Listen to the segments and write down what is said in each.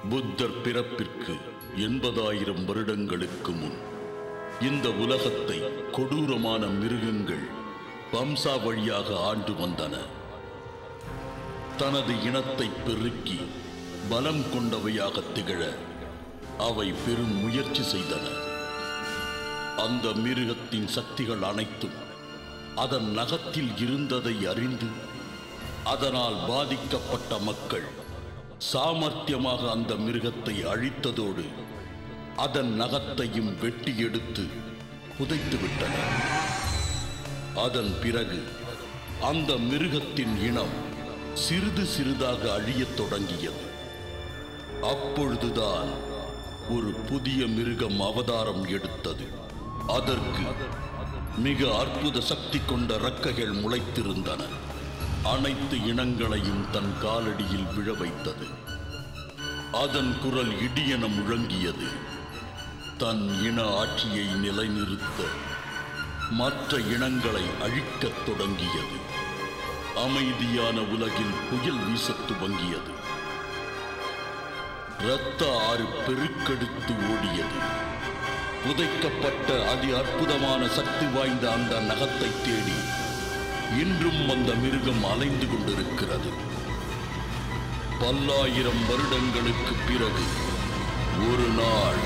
புத்தர் பிறப்பிற்கு எண்பதாயிரம் வருடங்களுக்கு முன் இந்த உலகத்தை கொடூரமான மிருகங்கள் வம்சா வழியாக ஆண்டு வந்தன தனது இனத்தை பெருக்கி பலம் கொண்டவையாக திகழ அவை பெரும் முயற்சி செய்தன அந்த மிருகத்தின் சக்திகள் அனைத்தும் அதன் நகத்தில் இருந்ததை அறிந்து அதனால் பாதிக்கப்பட்ட மக்கள் சாமர்த்தியமாக அந்த மிருகத்தை அழித்ததோடு அதன் நகத்தையும் வெட்டி எடுத்து புதைத்து விட்டனர் அதன் பிறகு அந்த மிருகத்தின் இனம் சிறிது சிறிதாக அழியத் தொடங்கியது அப்பொழுதுதான் ஒரு புதிய மிருகம் அவதாரம் எடுத்தது அதற்கு மிக அற்புத சக்தி கொண்ட ரெக்கைகள் முளைத்திருந்தன அனைத்து இனங்களையும் தன் காலடியில் விழ வைத்தது அதன் குரல் இடியென முழங்கியது தன் இன ஆட்சியை நிலைநிறுத்த மற்ற இனங்களை அழிக்கத் தொடங்கியது அமைதியான உலகில் புயல் வீசத் துவங்கியது இரத்த ஆறு பெருக்கெடுத்து ஓடியது புதைக்கப்பட்ட அதி அற்புதமான சக்தி வாய்ந்த அந்த நகத்தை தேடி இன்றும் அந்த மிருகம் அலைந்து கொண்டிருக்கிறது பல்லாயிரம் வருடங்களுக்கு பிறகு ஒரு நாள்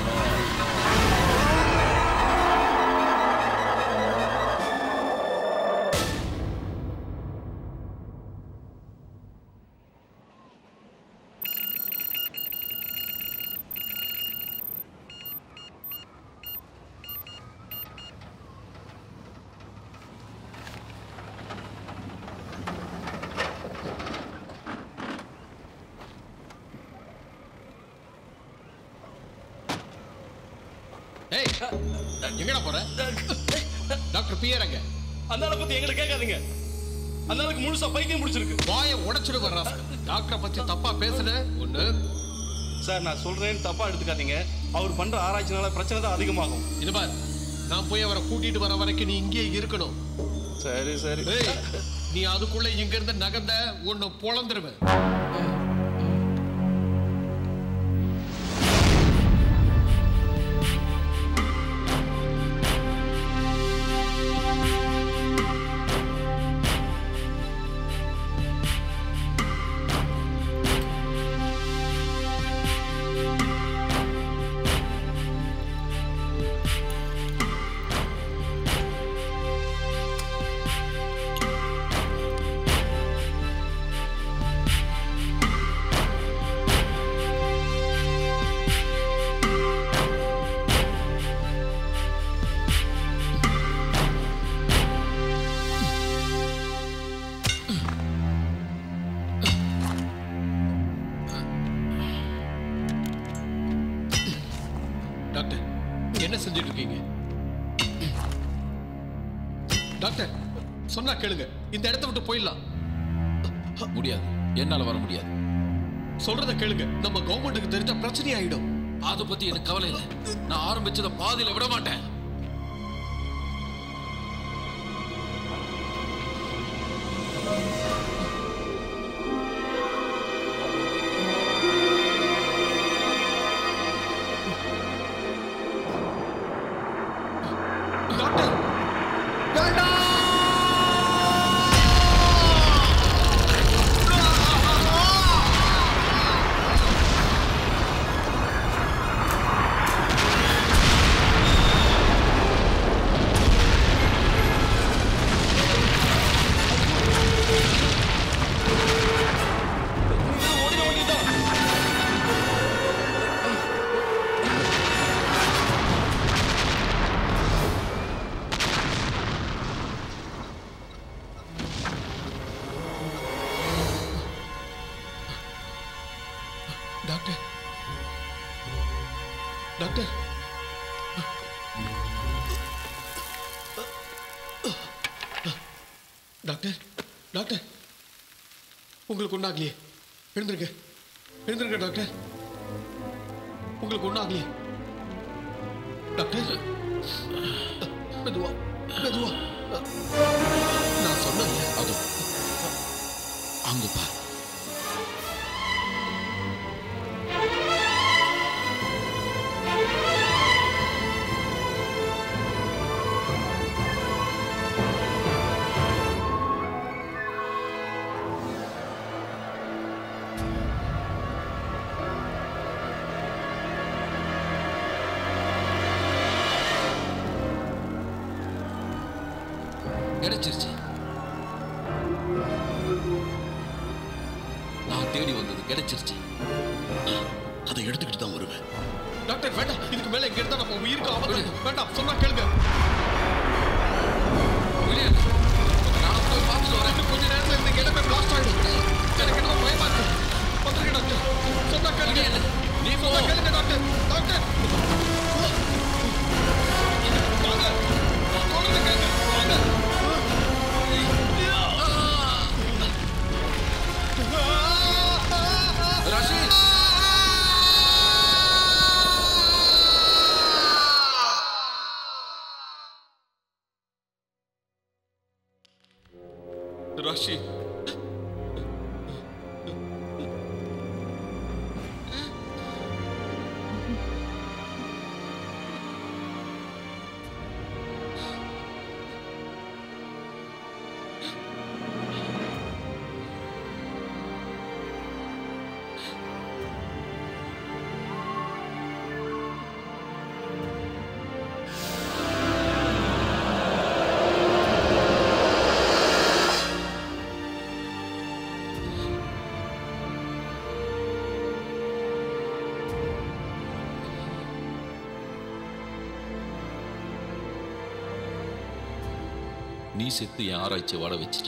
ஏய் எங்கடா போற டாக்டர் பியர் அங்க அந்த ஆளை பத்தி எங்களை கேட்காதீங்க அந்த ஆளுக்கு முழுசா பைத்தியம் பிடிச்சிருக்கு வாயை உடைச்சிடு வர்றா டாக்டரை பத்தி தப்பா பேசுன ஒண்ணு சார் நான் சொல்றேன்னு தப்பா எடுத்துக்காதீங்க அவர் பண்ற ஆராய்ச்சினால பிரச்சனை தான் அதிகமாகும் இது பார் நான் போய் அவரை கூட்டிட்டு வர வரைக்கும் நீ இங்கேயே இருக்கணும் சரி சரி ஏய் நீ அதுக்குள்ள இங்க இருந்து நகர்ந்த உன்னை பொழந்துருவேன் டாக்டர் என்ன செஞ்சுட்டு இருக்கீங்க டாக்டர் சொன்னா கேளுங்க இந்த இடத்த விட்டு போயிடலாம் முடியாது என்னால வர முடியாது சொல்றத கேளுங்க நம்ம கவர்மெண்ட்டுக்கு தெரிஞ்ச பிரச்சனை ஆயிடும் அதை பத்தி எனக்கு கவலை இல்லை நான் ஆரம்பிச்சத பாதியில விட மாட்டேன் டாக்டர் ஓடிட வேண்டியதுதான் டாக்டர் டாக்டர் டாக்டர் டாக்டர் உங்களுக்கு ஒன்றாகலையே எழுந்திருங்க எழுந்திருங்க டாக்டர் உங்களுக்கு ஒன்றாகலையே டாக்டர் மெதுவா மெதுவா நான் சொன்னேன் அது அங்க பார் கிடைச்சிருச்சு நான் தேடி வந்தது கிடைச்சிருச்சு அதை எடுத்துக்கிட்டு தான் வருவேன் டாக்டர் வேண்டாம் இதுக்கு மேல இங்க இருந்தா நம்ம உயிருக்கு ஆபத்து வேண்டாம் சொன்னா கேளுங்க விளையாடு நான் போய் பார்த்துட்டு வரேன் இன்னும் கொஞ்ச நேரத்துல இந்த இடமே பிளாஸ்ட் ஆயிடும் எனக்கு என்ன பயமா இருக்கு வந்துருங்க டாக்டர் சொன்னா கேளுங்க நீ போ சொன்னா கேளுங்க டாக்டர் டாக்டர் வாங்க சொல்றது கேளுங்க வாங்க ரஷீத் ராஷி நீ செத்து என் ஆராய்ச்சி வாட வச்சுட்ட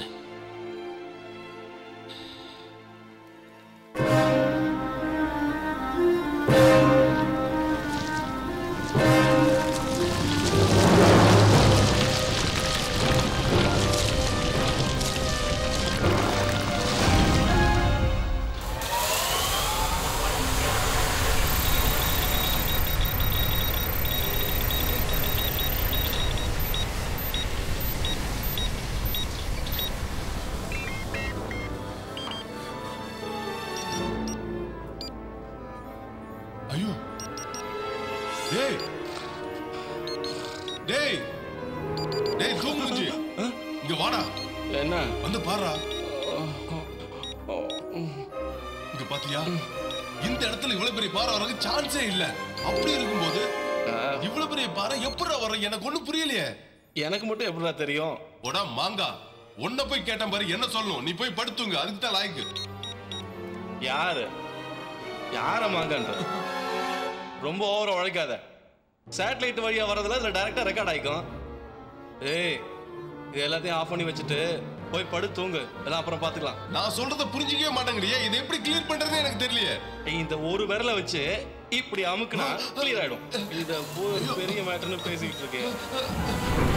ஐயோ டேய் டேய் டேய் தூங்கு மூஞ்சி இங்க வாடா என்ன வந்து பாருடா இங்க பாத்தியா இந்த இடத்துல இவ்வளவு பெரிய பாறை வரக்கு சான்ஸே இல்ல அப்படி இருக்கும்போது இவ்வளவு பெரிய பாறை எப்படிடா வர எனக்கு ஒண்ணும் புரியலையே எனக்கு மட்டும் எப்படிடா தெரியும் போடா மாங்கா உன்னை போய் கேட்டேன் பாரு என்ன சொல்லணும் நீ போய் படுத்துங்க அதுக்கு தான் லாய்க்கு யாரு யார மாங்கன்ற ரொம்ப ஓவரா உழைக்காத சேட்டலைட் வழியா வரதுல இதுல டைரக்டா ரெக்கார்ட் ஆயிக்கும் ஏய் இது எல்லாத்தையும் ஆஃப் பண்ணி வச்சுட்டு போய் படு தூங்கு எல்லாம் அப்புறம் பாத்துக்கலாம் நான் சொல்றத புரிஞ்சிக்கவே மாட்டேங்கிறியே இதை எப்படி கிளியர் பண்றதுன்னு எனக்கு தெரியலையே இந்த ஒரு விரலை வச்சு இப்படி அமுக்குனா கிளியர் ஆயிடும் இத போய் ஒரு பெரிய மேட்டர்னு பேசிக்கிட்டு இருக்கேன்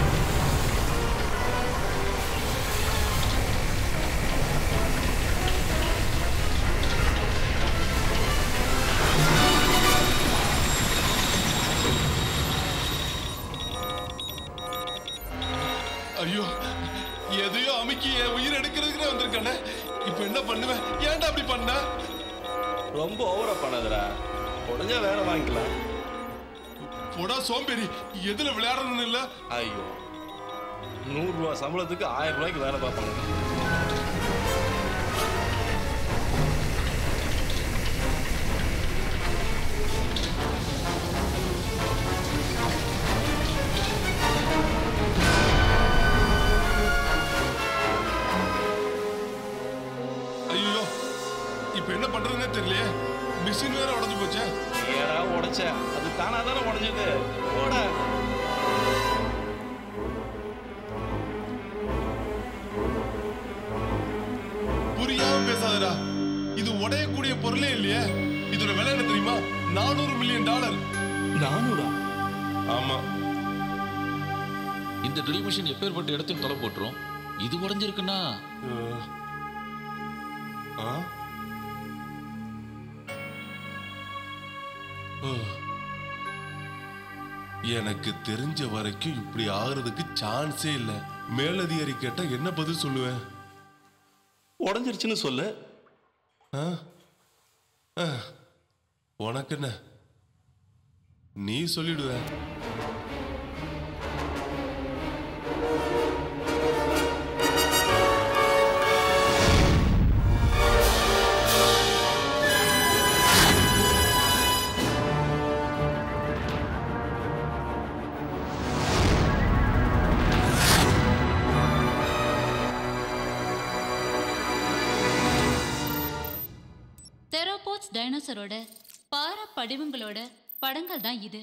ஐயோ எதையோ அமுக்கி என் உயிர் எடுக்கிறதுக்குனே வந்திருக்கானே இப்போ என்ன பண்ணுவேன் ஏன்டா அப்படி பண்ண ரொம்ப ஓவரா பண்ணாதடா உடஞ்சா வேற வாங்கிக்கலாம் போடா சோம்பேறி எதுல விளையாடணும்னு இல்ல ஐயோ நூறு ரூபாய் சம்பளத்துக்கு ஆயிரம் ரூபாய்க்கு வேலை பார்ப்பாங்க ஐயோ இப்போ என்ன பண்றதுன்னே தெரியலையே மிஷின் வேற உடைஞ்சு போச்சே ஏடா உடைச்ச அது தானா தானே உடைஞ்சது போட புரியாம பேசாதடா இது உடையக்கூடிய பொருளே இல்லையே இதோட விலை என்ன தெரியுமா நானூறு மில்லியன் டாலர் நானூறா ஆமா இந்த ட்ரில் மிஷின் எப்பேற்பட்ட இடத்தையும் தொலை போட்டுரும் இது உடஞ்சிருக்குன்னா ஆ? ஓ. எனக்கு தெரிஞ்ச வரைக்கும் இப்படி ஆகுறதுக்கு சான்ஸே இல்ல மேலதிகாரி கேட்டா என்ன பதில் சொல்லுவேன் உடைஞ்சிருச்சுன்னு சொல்லு ஆ? ஆ. உனக்கு என்ன நீ சொல்லிடுவ தெரோபோட்ஸ் டைனோசரோட பார படிவங்களோட படங்கள் தான் இது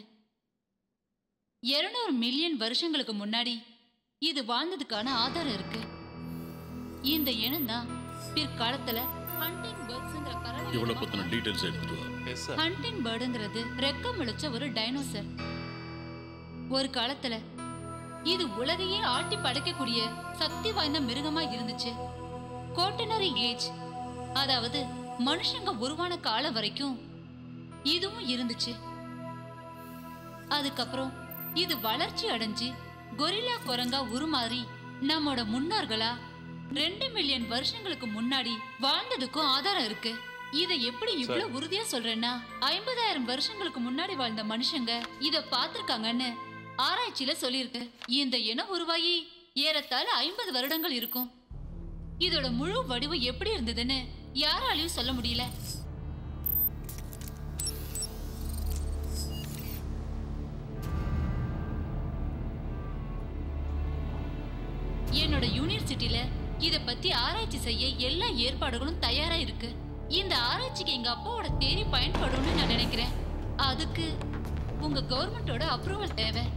200 மில்லியன் வருஷங்களுக்கு முன்னாடி இது வாழ்ந்ததுக்கான ஆதாரம் இருக்கு இந்த இனம் தான் பிற்காலத்துல ஹண்டிங் பேர்ட்ஸ்ங்கிற இவளை பறவை பத்தின டீடைல்ஸ் எடுத்துட்டு வா எஸ் சார் ஹண்டிங் பேர்டுங்கிறது ரெக்கம் முளைச்ச ஒரு டைனோசர் ஒரு காலத்துல இது உலகையே ஆட்டி படைக்கக்கூடிய சக்தி வாய்ந்த மிருகமா இருந்துச்சு கோட்டனரி ஏஜ் அதாவது மனுஷங்க உருவான காலம் வரைக்கும் இதுவும் இருந்துச்சு அதுக்கப்புறம் இது வளர்ச்சி அடைஞ்சு கொரில்லா குரங்கா உருமாறி நம்மோட முன்னோர்களா ரெண்டு மில்லியன் வருஷங்களுக்கு முன்னாடி வாழ்ந்ததுக்கும் ஆதாரம் இருக்கு இதை எப்படி இவ்வளவு உறுதியா சொல்றேன்னா ஐம்பதாயிரம் வருஷங்களுக்கு முன்னாடி வாழ்ந்த மனுஷங்க இத பார்த்திருக்காங்கன்னு ஆராய்ச்சியில சொல்லியிருக்கு இந்த இனம் உருவாகி ஏறத்தாழ ஐம்பது வருடங்கள் இருக்கும் இதோட முழு வடிவம் எப்படி இருந்ததுன்னு யாராலையும் சொல்ல முடியல என்னோட யூனிவர்சிட்டியில இத பத்தி ஆராய்ச்சி செய்ய எல்லா ஏற்பாடுகளும் தயாரா இருக்கு இந்த ஆராய்ச்சிக்கு எங்க அப்பாவோட தேதி பயன்படும்னு நான் நினைக்கிறேன் அதுக்கு உங்க கவர்மெண்டோட அப்ரூவல் தேவை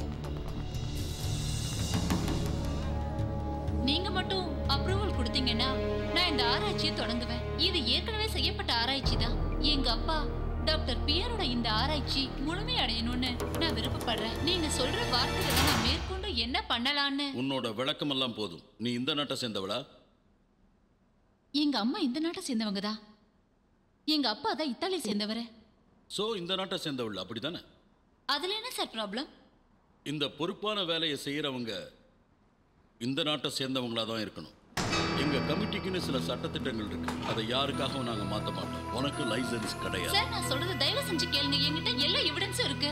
நீங்க மட்டும் அப்ரூவல் கொடுத்தீங்கன்னா நான் இந்த ஆராய்ச்சியை தொடங்குவேன் இது ஏற்கனவே செய்யப்பட்ட ஆராய்ச்சி தான் எங்க அப்பா டாக்டர் பியரோட இந்த ஆராய்ச்சி முழுமை அடையணும்னு நான் விருப்பப்படுறேன் நீங்க சொல்ற வார்த்தைகளை நான் மேற்கொண்டு என்ன பண்ணலான்னு உன்னோட விளக்கமெல்லாம் போதும் நீ இந்த நாட்டை சேர்ந்தவளா எங்க அம்மா இந்த நாட்டை சேர்ந்தவங்க தான் எங்க அப்பா தான் இத்தாலி சேர்ந்தவரு சோ இந்த நாட்டை சேர்ந்தவள் அப்படிதானே அதுல என்ன சார் ப்ராப்ளம் இந்த பொறுப்பான வேலையை செய்யறவங்க இந்த நாட்டை சேர்ந்தவங்களா தான் இருக்கணும் எங்க கமிட்டிக்குன்னு சில சட்டத்திட்டங்கள் இருக்கு அதை யாருக்காகவும் நாங்க மாத்த மாட்டோம் உனக்கு லைசென்ஸ் கிடையாது சார் நான் சொல்றது தயவு செஞ்சு கேளுங்க என்கிட்ட எல்லா எவிடன்ஸும் இருக்கு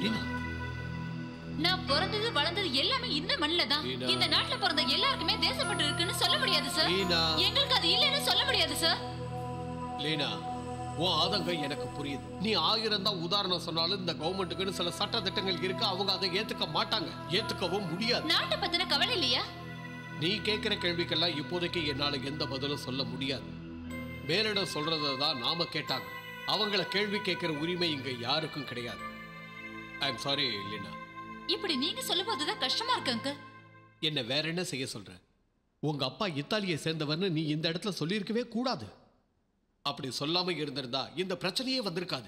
நான் பிறந்தது வளர்ந்தது எல்லாமே இந்த மண்ணில தான் லீனா. இந்த நாட்டுல பிறந்த எல்லாருக்குமே தேசப்பட்டு இருக்குன்னு சொல்ல முடியாது சார் லீனா. எங்களுக்கு அது இல்லைன்னு சொல்ல முடியாது சார் லீனா உன் ஆதங்கம் எனக்கு புரியுது நீ ஆயிரம் தான் உதாரணம் சொன்னாலும் இந்த கவர்மெண்ட்டுக்குன்னு சில சட்ட திட்டங்கள் இருக்கு அவங்க அதை ஏத்துக்க மாட்டாங்க ஏத்துக்கவும் முடியாது நாட்டை பத்தின கவலை இல்லையா நீ கேட்கிற கேள்விக்கெல்லாம் இப்போதைக்கு என்னால எந்த பதிலும் சொல்ல முடியாது மேலிடம் சொல்றதை தான் நாம கேட்டாங்க அவங்கள கேள்வி கேட்கிற உரிமை இங்க யாருக்கும் கிடையாது ஐ எம் சாரி லீனா இப்படி நீங்க சொல்லும் போதுதான் கஷ்டமா இருக்கு அங்கிள் என்ன வேற என்ன செய்ய சொல்ற உங்க அப்பா இத்தாலியை சேர்ந்தவர்னு நீ இந்த இடத்துல சொல்லியிருக்கவே கூடாது அப்படி சொல்லாம இருந்திருந்தா இந்த பிரச்சனையே வந்திருக்காது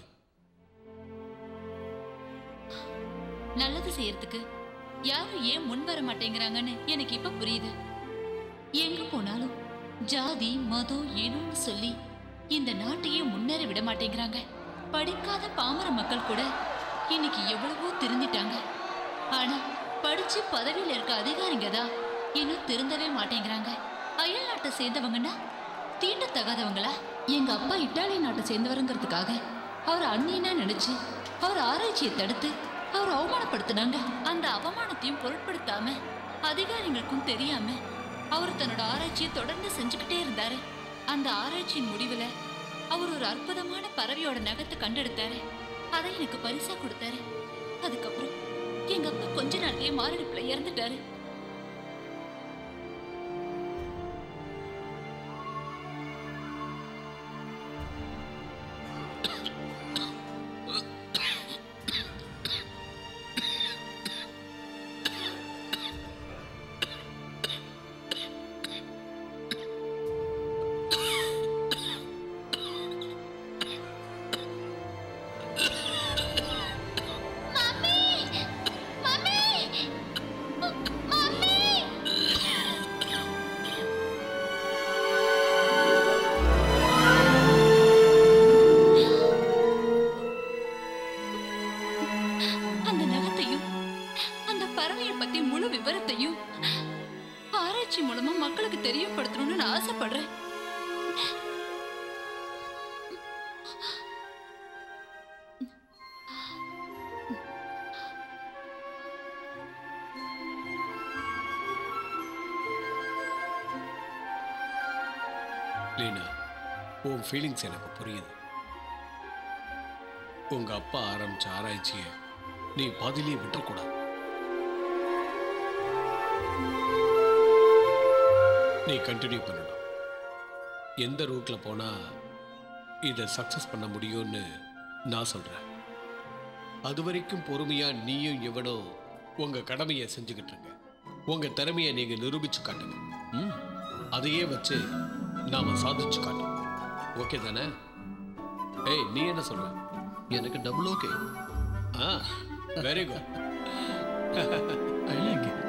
நல்லது செய்யறதுக்கு யாரும் ஏன் முன் வர மாட்டேங்கிறாங்கன்னு எனக்கு இப்ப புரியுது எங்க போனாலும் ஜாதி மதம் இனம்னு சொல்லி இந்த நாட்டையே முன்னேற விட மாட்டேங்கிறாங்க படிக்காத பாமர மக்கள் கூட இன்னைக்கு எவ்வளவோ திருந்திட்டாங்க ஆனா படிச்சு பதவியில இருக்க அதிகாரிங்க தான் இன்னும் திருந்தவே மாட்டேங்கிறாங்க அயல் நாட்டை சேர்ந்தவங்கன்னா தீண்டத்தகாதவங்களா எங்க அப்பா இத்தாலி நாட்டை சேர்ந்தவருங்கிறதுக்காக அவர் அந்நியனா நினைச்சு அவர் ஆராய்ச்சியை தடுத்து அவர் அவமானப்படுத்தினாங்க அந்த அவமானத்தையும் பொருட்படுத்தாம அதிகாரிகளுக்கும் தெரியாம அவர் தன்னோட ஆராய்ச்சியை தொடர்ந்து செஞ்சுக்கிட்டே இருந்தாரு அந்த ஆராய்ச்சியின் முடிவுல அவர் ஒரு அற்புதமான பறவையோட நகத்தை கண்டெடுத்தாரு அதை எனக்கு பரிசா கொடுத்தாரு அதுக்கப்புறம் எங்க அப்பா கொஞ்ச நாள்லயே மாரடைப்புல இறந்துட்டாரு அந்த நகத்தையும் அந்த பறவையை பத்தி முழு விவரத்தையும் ஆராய்ச்சி மூலமா மக்களுக்கு தெரியப்படுத்தணும்னு நான் ஆசைப்படுறேன் லீனா உன் ஃபீலிங்ஸ் எனக்கு புரியுது உங்க அப்பா ஆரம்பிச்ச ஆராய்ச்சியை நீ பாதியிலே விட்டுறக்கூடாது நீ கண்டினியூ பண்ணணும் எந்த ரூட்ல போனா இதை சக்ஸஸ் பண்ண முடியும்னு நான் சொல்கிறேன் அது வரைக்கும் பொறுமையாக நீயும் இவனும் உங்கள் கடமையை செஞ்சுக்கிட்டு இருங்க உங்கள் திறமையை நீங்கள் நிரூபிச்சு காட்டுங்க ம் அதையே வச்சு நாம் சாதிச்சு காட்டுவோம் ஓகே தானே ஏய் நீ என்ன சொல்ற எனக்கு டபுள் ஓகே ஆ very good I like it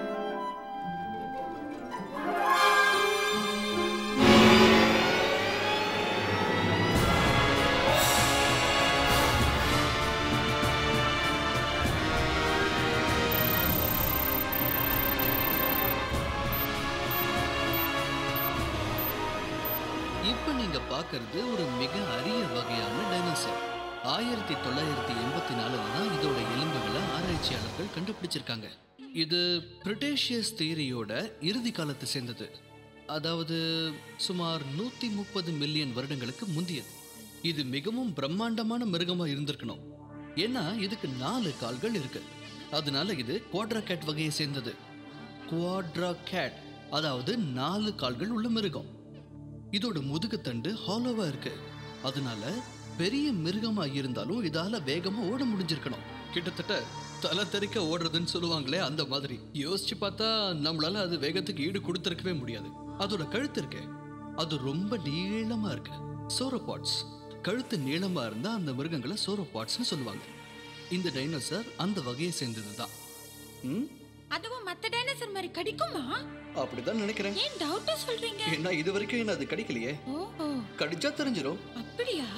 இப்ப நீங்க பார்க்கிறது ஒரு மிக அரிய வகையான டைனோசர் ஆயிரத்தி தொள்ளாயிரத்தி எண்பத்தி நாலுல தான் இதோட எலும்புகளை ஆராய்ச்சியாளர்கள் கண்டுபிடிச்சிருக்காங்க இது பிரிட்டேஷியஸ் தியரியோட இறுதி காலத்தை சேர்ந்தது அதாவது சுமார் நூத்தி முப்பது மில்லியன் வருடங்களுக்கு முந்தியது இது மிகவும் பிரம்மாண்டமான மிருகமா இருந்திருக்கணும் ஏன்னா இதுக்கு நாலு கால்கள் இருக்கு அதனால இது குவாட்ரா கேட் வகையை சேர்ந்தது குவாட்ரா கேட் அதாவது நாலு கால்கள் உள்ள மிருகம் இதோட முதுகுத்தண்டு ஹாலோவா இருக்கு அதனால பெரிய மிருகமா இருந்தாலும் இதால வேகமா ஓட முடிஞ்சிருக்கணும் கிட்டத்தட்ட தலை தெறிக்க ஓடுறதுன்னு சொல்லுவாங்களே அந்த மாதிரி யோசிச்சு பார்த்தா நம்மளால அது வேகத்துக்கு ஈடு கொடுத்திருக்கவே முடியாது அதோட கழுத்து இருக்கே அது ரொம்ப நீளமா இருக்கு சோரோபாட்ஸ் கழுத்து நீளமா இருந்தா அந்த மிருகங்களை சோரோபாட்ஸ்னு சொல்லுவாங்க இந்த டைனோசர் அந்த வகையை சேர்ந்ததுதான் ம் அதுவும் மத்த டைனோசர் மாதிரி கடிக்குமா அப்படிதான் நினைக்கிறேன் ஏன் டவுட்டா சொல்றீங்க ஏன்னா இது வரைக்கும் என்ன அது கடிக்கலையே ஓஹோ கடிச்சா தெரிஞ்சிடும் அப்படியா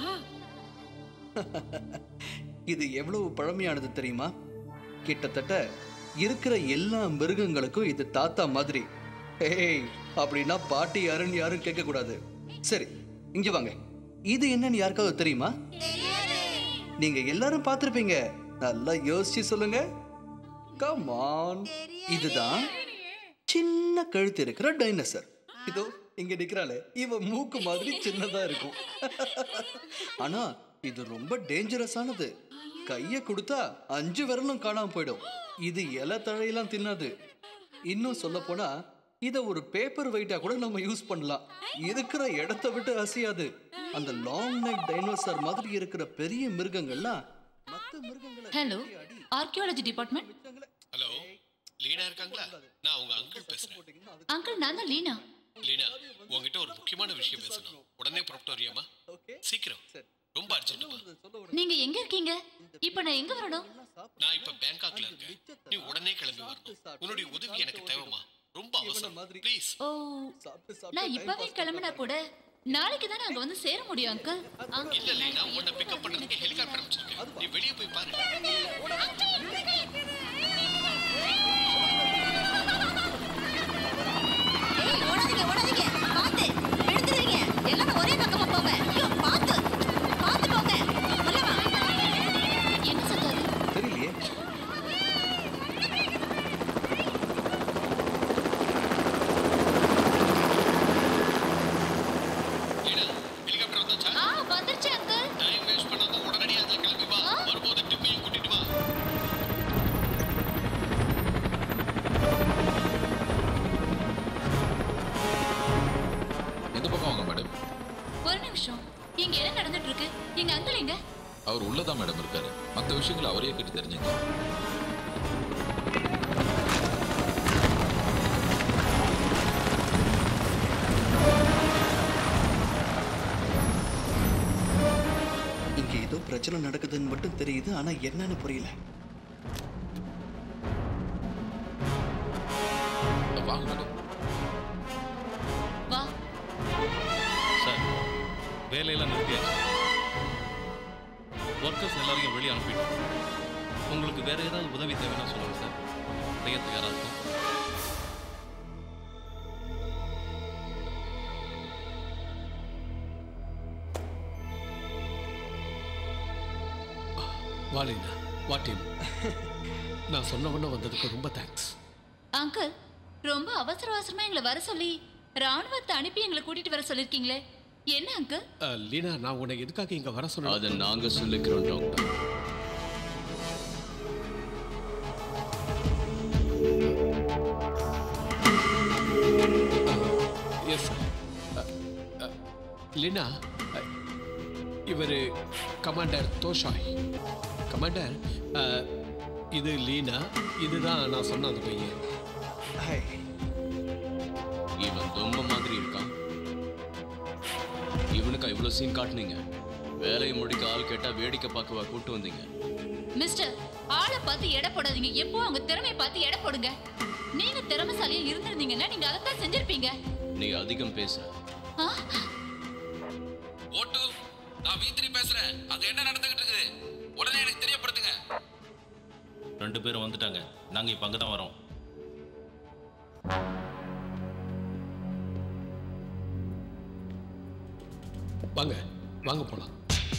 இது எவ்வளவு பழமையானது தெரியுமா கிட்டத்தட்ட இருக்கிற எல்லா மிருகங்களுக்கும் இது தாத்தா மாதிரி ஏய் அப்படின்னா பாட்டி யாருன்னு யாரும் கேட்க கூடாது சரி இங்க வாங்க இது என்னன்னு யாருக்காவது தெரியுமா நீங்க எல்லாரும் பார்த்திருப்பீங்க நல்லா யோசிச்சு சொல்லுங்க கமான் இதுதான் சின்ன கழுத்து இருக்கிற டைனோசர் இதோ இங்க நிக்கிறாளே இவ மூக்கு மாதிரி சின்னதா இருக்கும் ஆனா இது ரொம்ப டேஞ்சரஸானது கைய கொடுத்தா அஞ்சு விரலும் காணாம போயிடும் இது இலை தழையெல்லாம் தின்னாது இன்னும் சொல்ல போனா இத ஒரு பேப்பர் வெயிட்டா கூட நம்ம யூஸ் பண்ணலாம் இருக்கிற இடத்த விட்டு அசையாது அந்த லாங் நெக் டைனோசர் மாதிரி இருக்கிற பெரிய மிருகங்கள்லாம் மத்த மிருகங்களை hello archaeology department hello Leena இருக்காங்களா நான் உங்க அங்கிள் பேசுறேன் அங்கிள் நான் தான் லீனா லீனா உங்ககிட்ட ஒரு முக்கியமான விஷயம் பேசணும் உடனே புறப்பட்டு வரியாமா ஓகே சீக்கிரம் ரொம்ப அர்ஜென்ட்மா நீங்க எங்க இருக்கீங்க இப்ப நான் எங்க வரணும் நான் இப்ப பேங்காக்ல இருக்கேன் நீ உடனே கிளம்பி வரணும் உன்னுடைய உதவி எனக்கு தேவைமா ரொம்ப அவசரம் ப்ளீஸ் ஓ நான் இப்பவே கிளம்பினா கூட நாளைக்கு தான் அங்க வந்து சேர முடியும் அங்கிள் அங்க- இல்ல லீனா உன்னை பிக்கப் பண்றதுக்கு ஹெலிகாப்டர் அமைச்சிருக்கேன் நீ வெளியே போய் பாரு ஏய் ஓடாதீங்க ஓடாதீங்க பாத்து எடுத்துறீங்க எல்லாரும் ஒரே பக்கமா போங்க ஐயோ பாத்து பாத்து போங்க உள்ள வா என்ன சொல்றாரு தெரியலையே லீனா ஹெலிகாப்டர் வந்தாச்சா ஆ வந்துருச்சு அங்கிள் டைம் வேஸ்ட் பண்ணாம உடனடியா அதுல கிளம்பி வா வரும்போது டிப்பையும் கூட்டிட்டு வா எந்த பக்கம் வாங்க மேடம் ஒரு நிமிஷம் இங்க என்ன நடந்துட்டு இருக்கு எங்க அங்கிள் எங்க அவர் உள்ளதான் மேடம் இருக்காரு மற்ற விஷயங்களை அவரே கேட்டு தெரிஞ்சுங்க இங்க ஏதோ பிரச்சனை நடக்குதுன்னு மட்டும் தெரியுது ஆனா என்னன்னு புரியல வாங்க மேடம் வா சார் வேலையெல்லாம் நிறுத்தியாச்சு ஒர்க்கர்ஸ் எல்லாரையும் வெளியே அனுப்பிட்டோம் உங்களுக்கு வேற ஏதாவது உதவி தேவைன்னா சொல்லுங்க சார் செய்ய தயாராக இருக்கும் வா லீனா வா டீம் நான் சொன்ன உடனே வந்ததுக்கு ரொம்ப தேங்க்ஸ் அங்கிள் ரொம்ப அவசர அவசரமா எங்களை வர சொல்லி ராணுவத்தை அனுப்பி எங்களை கூட்டிட்டு வர சொல்லிருக்கீங்களே என்ன அங்கிள் லீனா நான் உன்னை எதுக்காக இங்க வர சொன்னேன் அதை நாங்க சொல்லிக்கிறோம் டாக்டர் எஸ் லீனா இவர் கமாண்டர் தோஷாய் கமாண்டர் அஹ், இது லீனா இதுதான் நான் சொன்ன அந்த பையன் இவன் தொம்ப மாதிரி இருக்கான் இவனுக்கு இவ்வளவு சீன் காட்டுனீங்க வேலையை முடிக்க ஆள் கேட்டா வேடிக்கை பார்க்கவா கூட்டு வந்தீங்க மிஸ்டர் ஆளை பார்த்து எடை போடாதீங்க எப்போ அவங்க திறமையை பார்த்து எடை போடுங்க நீங்க திறமைசாலியா இருந்திருந்தீங்கன்னா நீங்க அதைத்தான் செஞ்சிருப்பீங்க நீ அதிகம் பேசுற ஆ? ஓட்டு நான் வீத்திரி பேசுறேன் அங்க என்ன நடந்துகிட்டு இருக்குது உடனே எனக்கு தெரியப்படுத்துங்க ரெண்டு பேரும் வந்துட்டாங்க நாங்கள் இப்போ அங்கே தான் வரோம் வாங்க வாங்க போலாம்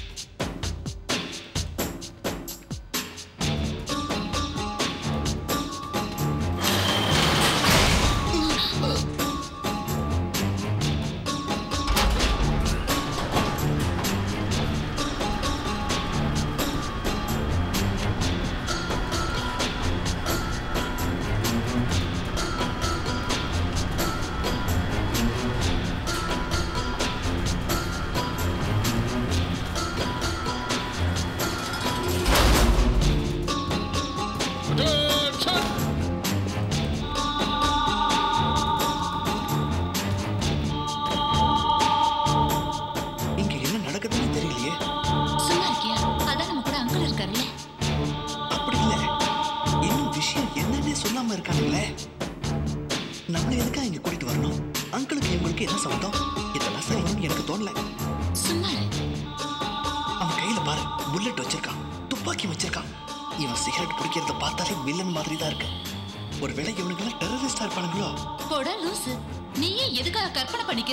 இங்க என்ன நடக்குதுன்னு தெரியலையே சும்மா இருக்கியா அதான் நம்ம கூட அங்கிள் இருக்காருல்ல அப்படி இல்ல இன்னும் விஷயம் என்னன்னே சொல்லாம இருக்கானுங்களே நம்மள எதுக்கா இங்க கூட்டிட்டு வரணும் அங்கிளுக்கு இவங்களுக்கு என்ன சம்பந்தம் இதெல்லாம் சரின்னு எனக்கு தோணல சும்மா இரு. அவன் கையில பாரு புல்லட் வச்சிருக்கான் துப்பாக்கி வச்சிருக்கான் இவன் சிகரெட் பிடிக்கிறத பார்த்தாலே வில்லன் மாதிரி தான் இருக்கு ஒருவேளை இவனுக்கு டெரரிஸ்டா இருப்பானுங்களோ போடா லூசு நீயே எதுக்காக கற்பனை பண்ணிக்கிற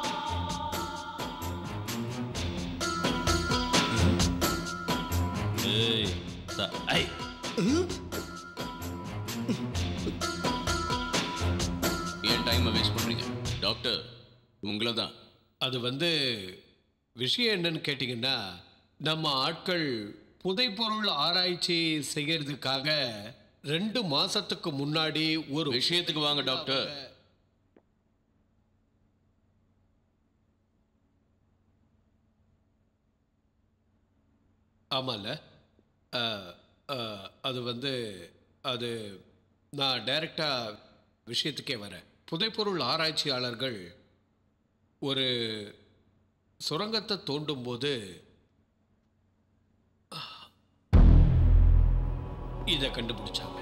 ஏய் த- ஐ ஏன் டைமை வேஸ்ட் பண்றீங்க டாக்டர் உங்களை தான் அது வந்து விஷயம் என்னன்னு கேட்டிங்கன்னா நம்ம ஆட்கள் புதைப்பொருள் ஆராய்ச்சி செய்யறதுக்காக ரெண்டு மாசத்துக்கு முன்னாடி ஒரு விஷயத்துக்கு வாங்க டாக்டர் ஆமால அஹ், அஹ், அது வந்து அது நான் டைரக்டா விஷயத்துக்கே வரேன் புதைப்பொருள் ஆராய்ச்சியாளர்கள் ஒரு சுரங்கத்தை தோண்டும் போது இதை கண்டுபிடிச்சாங்க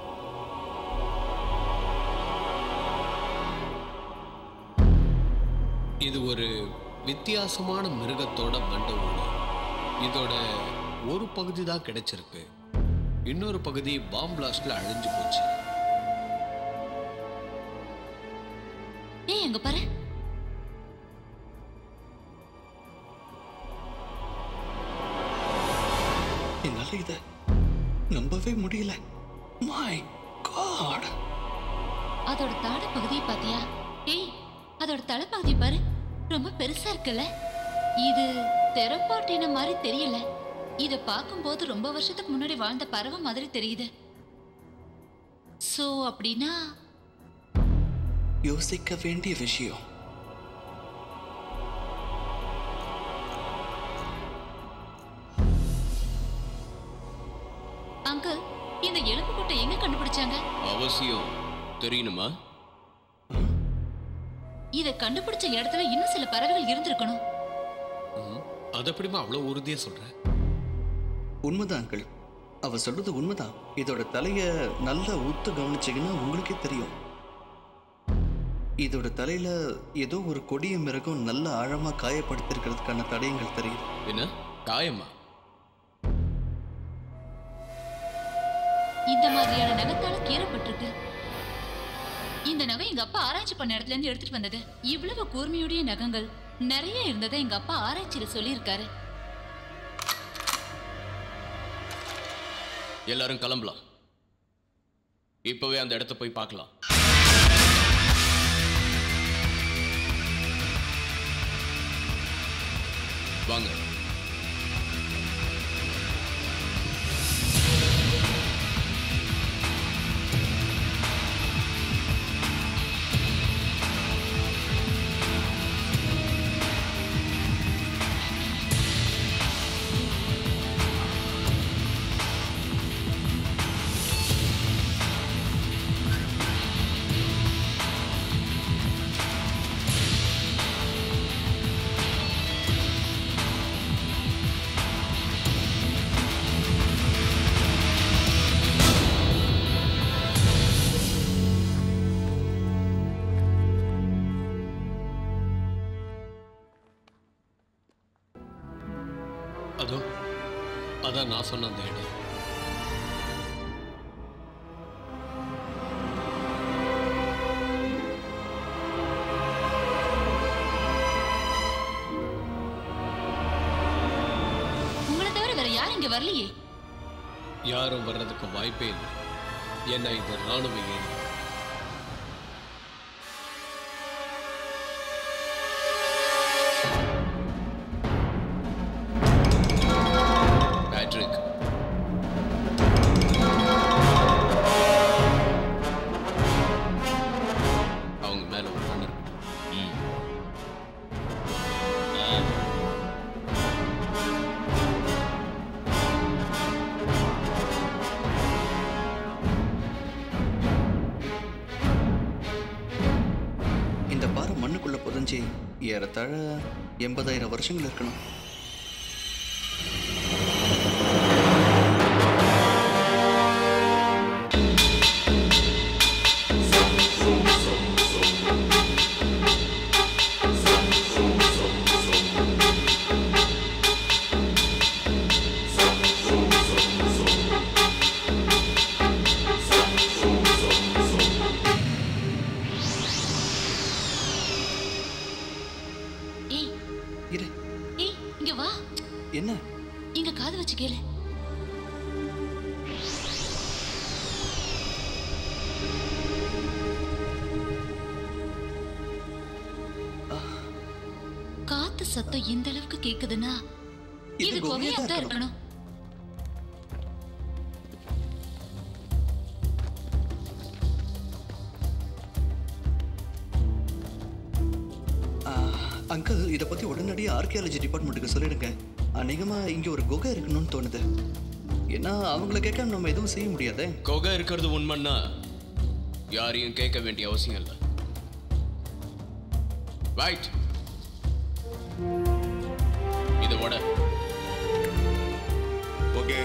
இது ஒரு வித்தியாசமான மிருகத்தோட மண்டை ஓடு இதோட ஒரு பகுதி தான் கிடைச்சிருக்கு இன்னொரு பகுதி பாம் பிளாஸ்ட்ல அழிஞ்சு போச்சு ஏய் அங்க பாரு என்னால இத நம்பவே முடியல மை காட் அதோட தாட பகுதியை பாத்தியா ஏய் அதோட தலைப்பகுதி பாரு ரொம்ப பெருசா இருக்குல்ல இது தெரப்பாட்டின மாதிரி தெரியல இத பார்க்கும்போது ரொம்ப வருஷத்துக்கு முன்னாடி வாழ்ந்த பறவை மாதிரி தெரியுது சோ அப்படின்னா யோசிக்க வேண்டிய விஷயம் அங்கிள் இந்த எலும்பு கூட்டை எங்க கண்டுபிடிச்சாங்க அவசியம் தெரியணுமா இத கண்டுபிடிச்ச இடத்துல இன்னும் சில பறவைகள் இருந்திருக்கணும் அது எப்படிமா அவ்வளவு உறுதியா சொல்ற உண்மைதான் அங்கிள் அவ சொல்றது உண்மைதான் இதோட தலைய நல்லா உத்து கவனிச்சீங்கன்னா உங்களுக்கே தெரியும் இதோட தலையில ஏதோ ஒரு கொடிய மிருகம் நல்ல ஆழமா காயப்படுத்திருக்கிறதுக்கான தடயங்கள் தெரியுது என்ன காயமா இந்த மாதிரியான நகத்தால கீறப்பட்டிருக்கு இந்த நகை எங்க அப்பா ஆராய்ச்சி பண்ண இடத்துல இருந்து எடுத்துட்டு வந்தது இவ்வளவு கூர்மையுடைய நகங்கள் நிறைய இருந்ததை எங்க அப்பா ஆராய்ச்சியில சொல்லியிருக்காரு எல்லாரும் கிளம்பலாம் இப்பவே அந்த இடத்த போய் பார்க்கலாம் வாங்க அதோ அதான் நான் சொன்ன அந்த இடம் உங்களை தவிர வேற யாரும் இங்க வரலையே யாரும் வர்றதுக்கு வாய்ப்பே இல்லை ஏன்னா இது ராணுவ ஏரி பேட்ரிக் அவங்க மேல ஒரு கண்ணு இருக்கு இந்த பாறை மண்ணுக்குள்ள புதைஞ்சி ஏறத்தாழ எண்பதாயிரம் வருஷங்கள் இருக்கணும் ஏய் இரு ஏய் இங்க வா என்ன இங்க காது வச்சு கேளு காத்து சத்தம் இந்த அளவுக்கு கேக்குதுன்னா இது இது குகையா குகையா தான் தான் இருக்கணும் அங்கிள் இதை பத்தி உடனடியாக ஆர்கியாலஜி டிபார்ட்மெண்ட்டுக்கு சொல்லிடுங்க அநேகமா இங்க ஒரு குகை இருக்கணும்னு தோணுது ஏன்னா அவங்கள கேட்க நம்ம எதுவும் செய்ய முடியாதே கொகை இருக்கிறது உண்மைன்னா யாரையும் கேட்க வேண்டிய அவசியம் இல்லை ரைட் இதை விட ஓகே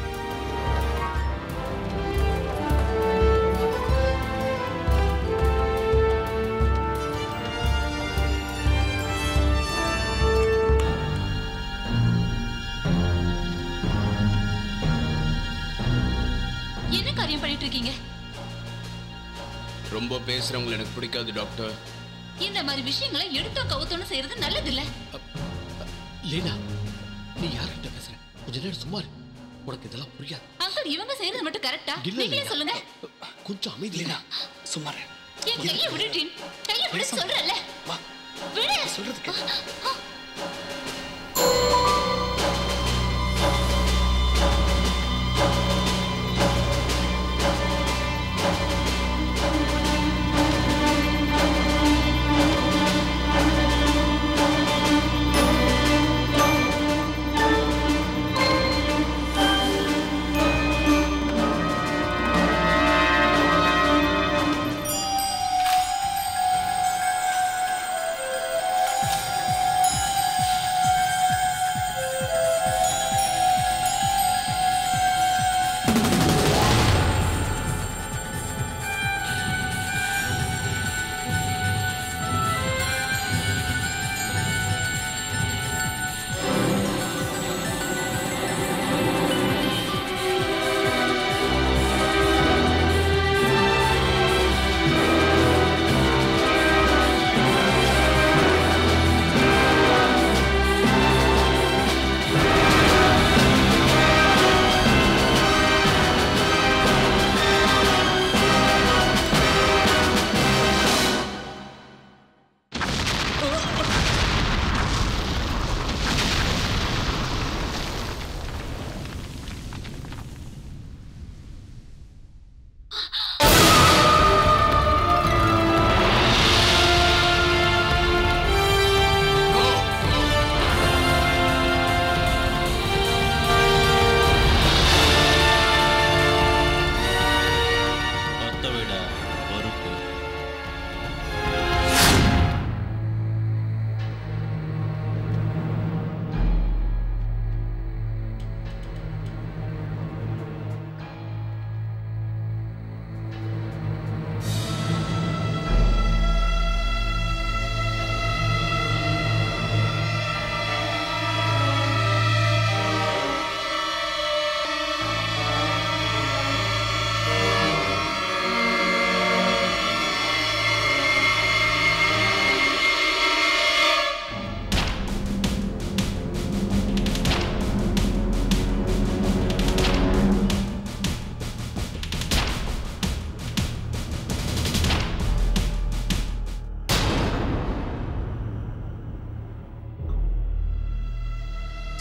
என்ன காரியம் பண்ணிட்டு இருக்கீங்க ரொம்ப பேசுறவங்களை எனக்கு பிடிக்காது டாக்டர் இந்த மாதிரி விஷயங்களை எடுத்தோ கவுத்தோன்னு செய்யறது நல்லது இல்ல லீனா நீ யார்கிட்ட பேசுற கொஞ்ச நேரம் சும்மா இரு. உனக்கு இதெல்லாம் புரியாது அங்கிள் இவங்க செய்யறது மட்டும் கரெக்டா இல்ல, நீங்களே இல்ல. சொல்லுங்க கொஞ்சம் அமைதி லீனா சும்மா என் கையை விடுட்டேன் கையை விட சொல்றல விடு சொல்றதுக்கு ஆ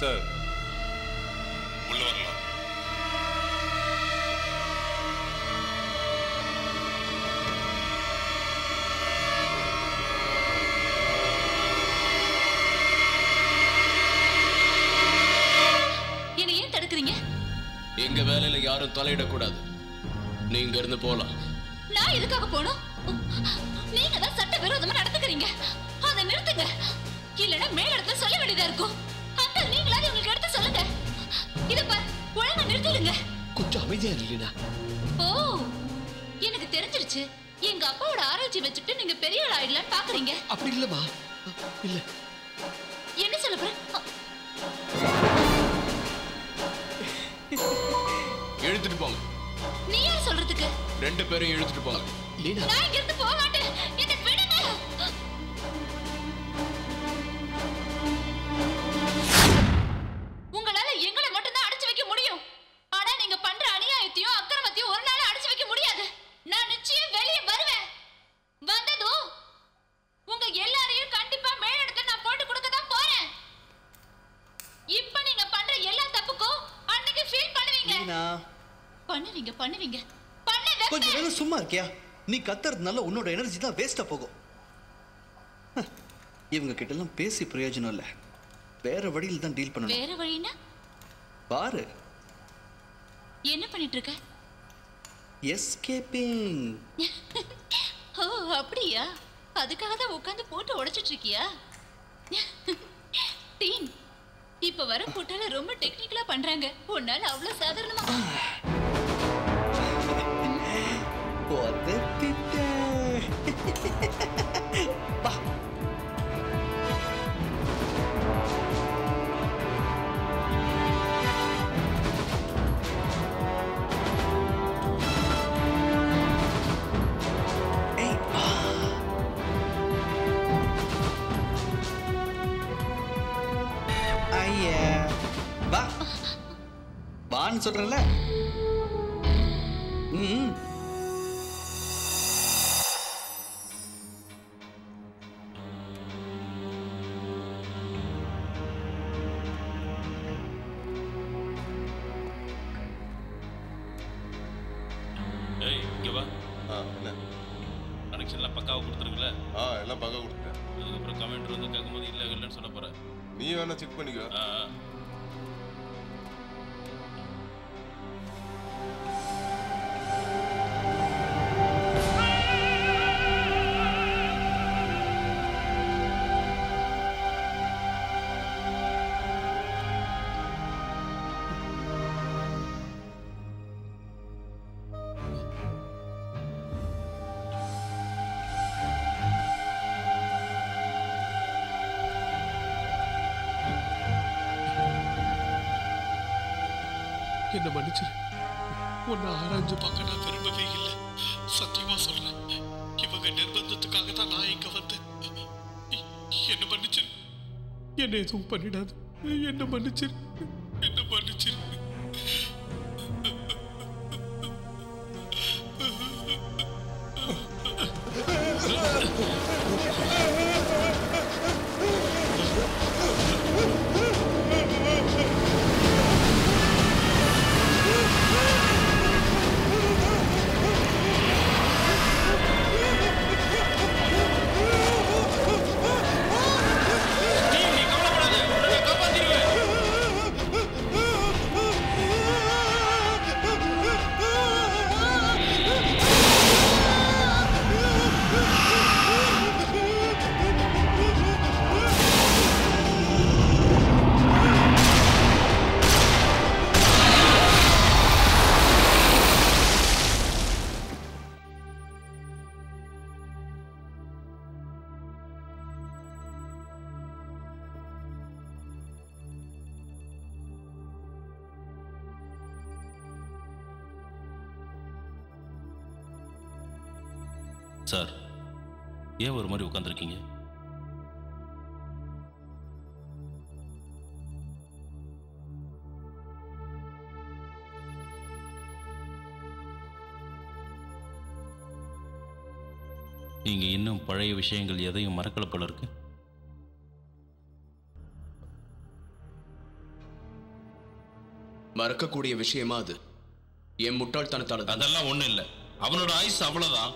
சார் உள்ள வரலாம் என்னை ஏன் தடுக்கிறீங்க எங்க வேலையில யாரும் தலையிடக்கூடாது நீங்க இருந்து போலாம் நான் எதுக்காக போகணும் நீங்க தான் சட்ட விரோதமா நடந்துக்கிறீங்க அதை நிறுத்துங்க இல்லைன்னா மேலிடத்துல சொல்ல வேண்டியதா இருக்கும் அங்கிள் நீங்களாவது உங்களுக்கு எடுத்து சொல்லுங்க இத பார் ஒழுங்கா நிறுத்திடுங்க கொஞ்சம் அமைதியா இல்லைனா ஓ எனக்கு தெரிஞ்சிருச்சு எங்க அப்பாவோட ஆராய்ச்சி வச்சுட்டு நீங்க பெரிய ஆள் ஆயிடலாம்னு பாக்குறீங்க அப்படி இல்லம்மா இல்ல என்ன சொல்ல போற இழுத்துட்டு போங்க நீ யார் சொல்றதுக்கு ரெண்டு பேரும் இழுத்துட்டு போங்க லீனா நான் இங்க இருந்து போக மாட்டேன் என்ன விடுங்க உங்களால எங்களை மட்டும்தான் அடைச்சு வைக்க முடியும் ஆனா நீங்க பண்ற அநியாயத்தையும் அக்கிரமத்தையும் ஒரு நாள் அடைச்சு வைக்க முடியாது நான் நிச்சயம் வெளியே வருவேன் வந்ததும் உங்க எல்லாரையும் கண்டிப்பா மேலிடத்துல நான் போட்டு கொடுக்க தான் போறேன் இப்ப நீங்க பண்ற எல்லா தப்புக்கும் அன்னைக்கு ஃபீல் பண்ணுவீங்க லீனா பண்ணுவீங்க பண்ணுவீங்க பண்ண கொஞ்ச நேரம் சும்மா இருக்கியா நீ கத்துறதுனால உன்னோட எனர்ஜி தான் வேஸ்டா போகும் ஹ, இவங்க கிட்ட எல்லாம் பேசி பிரயோஜனம் இல்ல வேற வழியில் தான் டீல் பண்ணணும் வேற வழினா பாரு என்ன பண்ணிட்டு இருக்க எஸ்கேப்பிங் ஓ அப்படியா அதுக்காக தான் உட்காந்து போட்டு உடைச்சிட்டு இருக்கியா டீன் இப்ப வர போட்டால ரொம்ப டெக்னிக்கலா பண்றாங்க உன்னால அவ்வளவு சாதாரணமா வா ஏய், வா. ஐயா வா வான்னு சொல்றேன்ல ம் ஏய் இங்க வா ஆ என்ன கனெக்ஷன்லாம் பக்காவாக கொடுத்துருக்குல்ல ஆ எல்லாம் பக்கம் கொடுத்துட்டேன் அதுக்கப்புறம் கமெண்ட் வந்து கேட்கும்போது இல்லை இல்லைன்னு சொல்ல போகிறேன் நீ வேணா செக் பண்ணிக்கோ ஆ ஆ. என்ன மன்னிச்சிரு உன்னை ஆராய்ஞ்சு பார்க்க நான் விரும்பவே இல்லை சத்தியமா சொல்றேன் இவங்க நிர்பந்தத்துக்காக தான் நான் இங்க வந்தேன் இ- என்ன மன்னிச்சிரு என்ன எதுவும் பண்ணிடாது என்ன மன்னிச்சிரு என்ன மன்னிச்சிரு சார் ஏன் ஒரு மாதிரி உட்காந்துருக்கீங்க நீங்க இன்னும் பழைய விஷயங்கள் எதையும் மறக்கல போல இருக்கு மறக்கக்கூடிய விஷயமா அது என் முட்டாள்தனத்தால தான் அதெல்லாம் ஒண்ணும் இல்ல அவனோட ஆயுசு அவ்வளவுதான்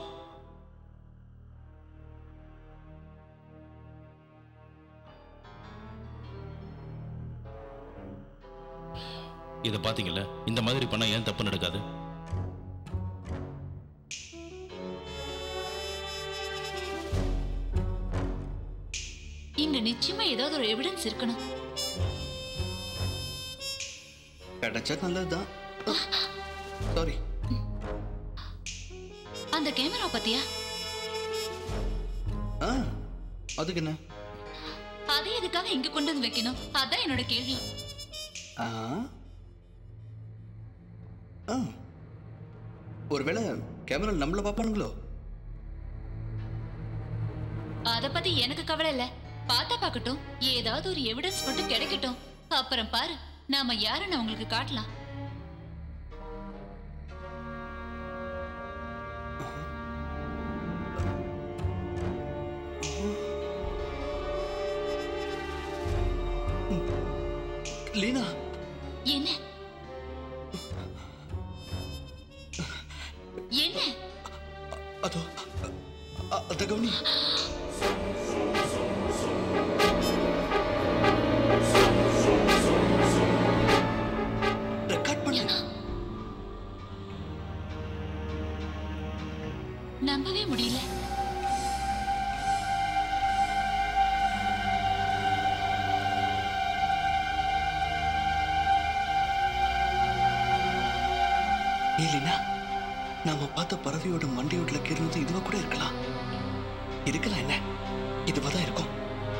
இத பாத்தீங்கல்ல இந்த மாதிரி பண்ணா ஏன் தப்பு நடக்காது இங்க நிச்சயமா ஏதாவது ஒரு எவிடன்ஸ் இருக்கணும் கிடைச்சா நல்லதுதான் சாரி அந்த கேமரா பத்தியா ஆ அதுக்கு என்ன அதை எதுக்காக இங்க கொண்டு வந்து வைக்கணும் அதான் என்னோட கேள்வி ஆ ஆ ஒருவேளை கேமரா நம்மள பார்ப்பானுங்களோ அத பத்தி எனக்கு கவலை இல்ல பார்த்தா பார்க்கட்டும் ஏதாவது ஒரு எவிடன்ஸ் மட்டும் கிடைக்கட்டும் அப்புறம் பாரு நாம யாருன்னு அவங்களுக்கு காட்டலாம் லீனா என்ன என்ன அதோ அ- அத கவனி ரெக்கார்ட் பண்ண நம்பவே முடியல ஏய் லீனா நாம பார்த்த பறவையோட மண்டையோட்ல கீறினது இதுவா கூட இருக்கலாம் இருக்கலாம் என்ன இதுவா தான் இருக்கும்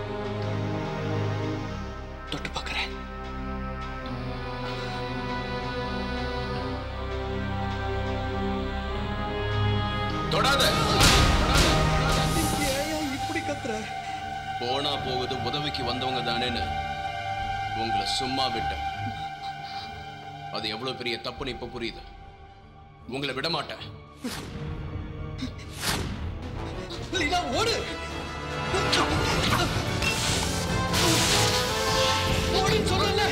தொட்டு பார்க்கறேன் தொடாத ஏயா இப்படி கத்துற போனா போகுது உதவிக்கு வந்தவங்க தானேன்னு உங்களை சும்மா விட்டேன் அது எவ்வளவு பெரிய தப்புன்னு இப்ப புரியுது உங்களை விட மாட்டேன் லீனா ஓடு ஓடுன்னு சொல்லல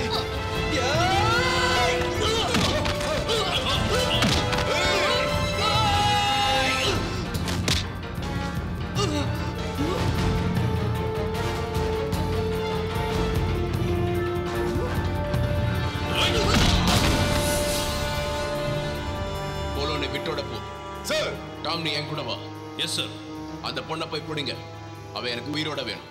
போலோ நீ விட்டோட போ சார் டாம் நீ என் கூட வா எஸ் சார் அந்த பொண்ணை போய் பிடிங்க அவ எனக்கு உயிரோட வேணும்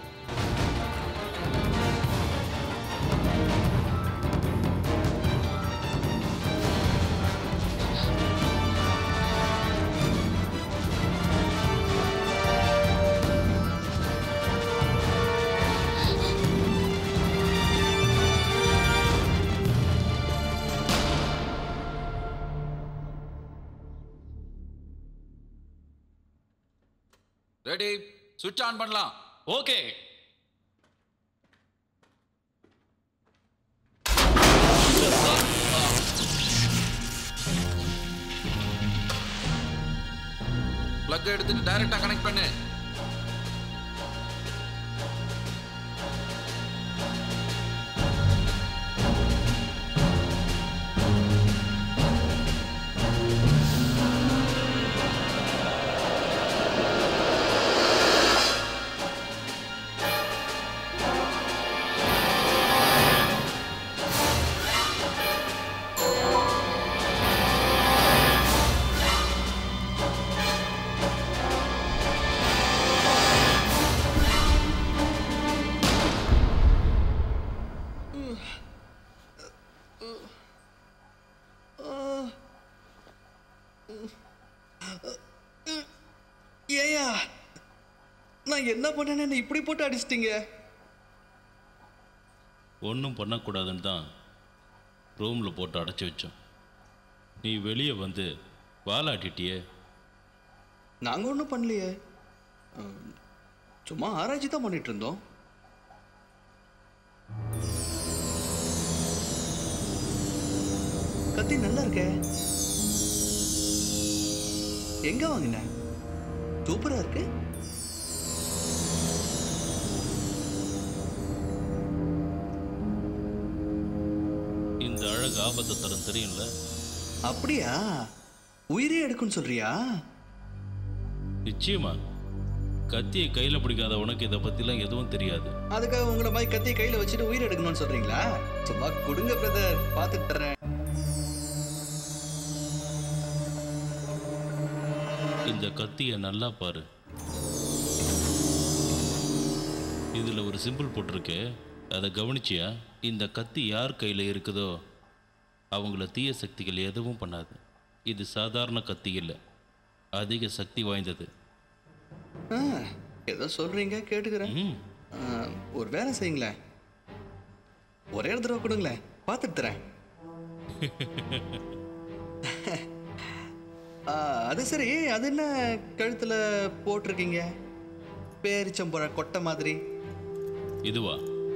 ரெடி சுவிட்ச் ஆன் பண்ணலாம் ஓகே பிளக் எடுத்துட்டு டைரக்டா கனெக்ட் பண்ணு ஏயா நான் என்ன பண்ணேன்னு என்னை இப்படி போட்டு அடிச்சிட்டீங்க ஒன்றும் பண்ணக்கூடாதுன்னு தான் ரூமில் போட்டு அடைச்சி வச்சோம் நீ வெளியே வந்து வாலாட்டிட்டியே நாங்க ஒன்றும் பண்ணலையே அஹ், சும்மா ஆராய்ச்சி தான் பண்ணிட்டு இருந்தோம் கத்தி நல்லா இருக்கே எங்க வாங்கின சூப்பரா இருக்கு இந்த அழகு அழகு ஆபத்தை தரும் தெரியும்ல அப்படியா உயிரே எடுக்குன்னு சொல்றியா நிச்சயமா கத்தியை கையில் பிடிக்காத உனக்கு இதை பற்றிலாம் எதுவும் தெரியாது அதுக்காக உங்களை மாதிரி கத்தியை கையில வச்சுட்டு உயிர் எடுக்கணும்னு சொல்றீங்களா சும்மா கொடுங்க பிரதர் பார்த்துட்டு தர்றேன் இந்த கத்தியை நல்லா பாரு இதில் ஒரு சிம்பிள் போட்டிருக்கு அதை கவனிச்சியா இந்த கத்தி யார் கையில் இருக்குதோ அவங்கள தீய சக்திகள் எதுவும் பண்ணாது இது சாதாரண கத்தி இல்லை அதிக சக்தி வாய்ந்தது ஆ, ஏதோ சொல்றீங்க கேட்டுக்கிறேன் ஆ, ஒரு வேலை செய்யுங்களேன் ஒரே ஒரு தடவை கொடுங்களேன் பார்த்துட்டு தரேன் ஆ, அது சரி அது என்ன கழுத்துல போட்டிருக்கீங்க பேரிச்சம்பழ கொட்டை மாதிரி இதுவா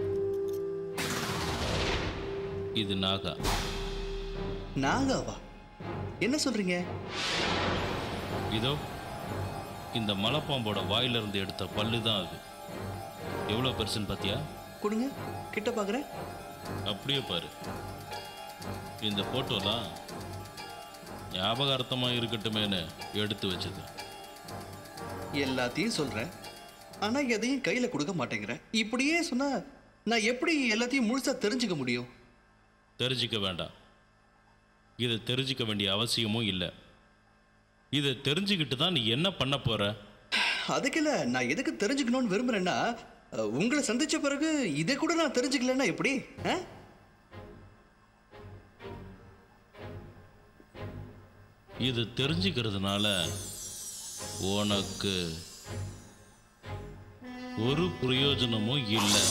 இது நாகா நாகாவா என்ன சொல்றீங்க இதோ இந்த மலைப்பாம்போட வாயிலிருந்து எடுத்த பல்லு தான் அது எவ்வளோ பெருசுன்னு பார்த்தியா கொடுங்க கிட்ட பார்க்குறேன் அப்படியே பாரு இந்த ஃபோட்டோலாம் ஞாபகார்த்தமாக இருக்கட்டுமேன்னு எடுத்து வச்சது எல்லாத்தையும் சொல்றேன் ஆனா எதையும் கையில கொடுக்க மாட்டேங்கிறேன் இப்படியே சொன்னா நான் எப்படி எல்லாத்தையும் முழுசா தெரிஞ்சுக்க முடியும் தெரிஞ்சிக்க வேண்டாம் இதை தெரிஞ்சிக்க வேண்டிய அவசியமும் இல்லை இதை தெரிஞ்சுக்கிட்டு தான் நீ என்ன பண்ண போற அதுக்கு இல்ல நான் எதுக்கு தெரிஞ்சுக்கணும்னு விரும்புறேன்னா அஹ், உங்களை சந்திச்ச பிறகு இதை கூட நான் தெரிஞ்சுக்கலன்னா எப்படி ஆ? இது தெரிஞ்சுக்கிறதுனால உனக்கு ஒரு பிரயோஜனமும் இல்லை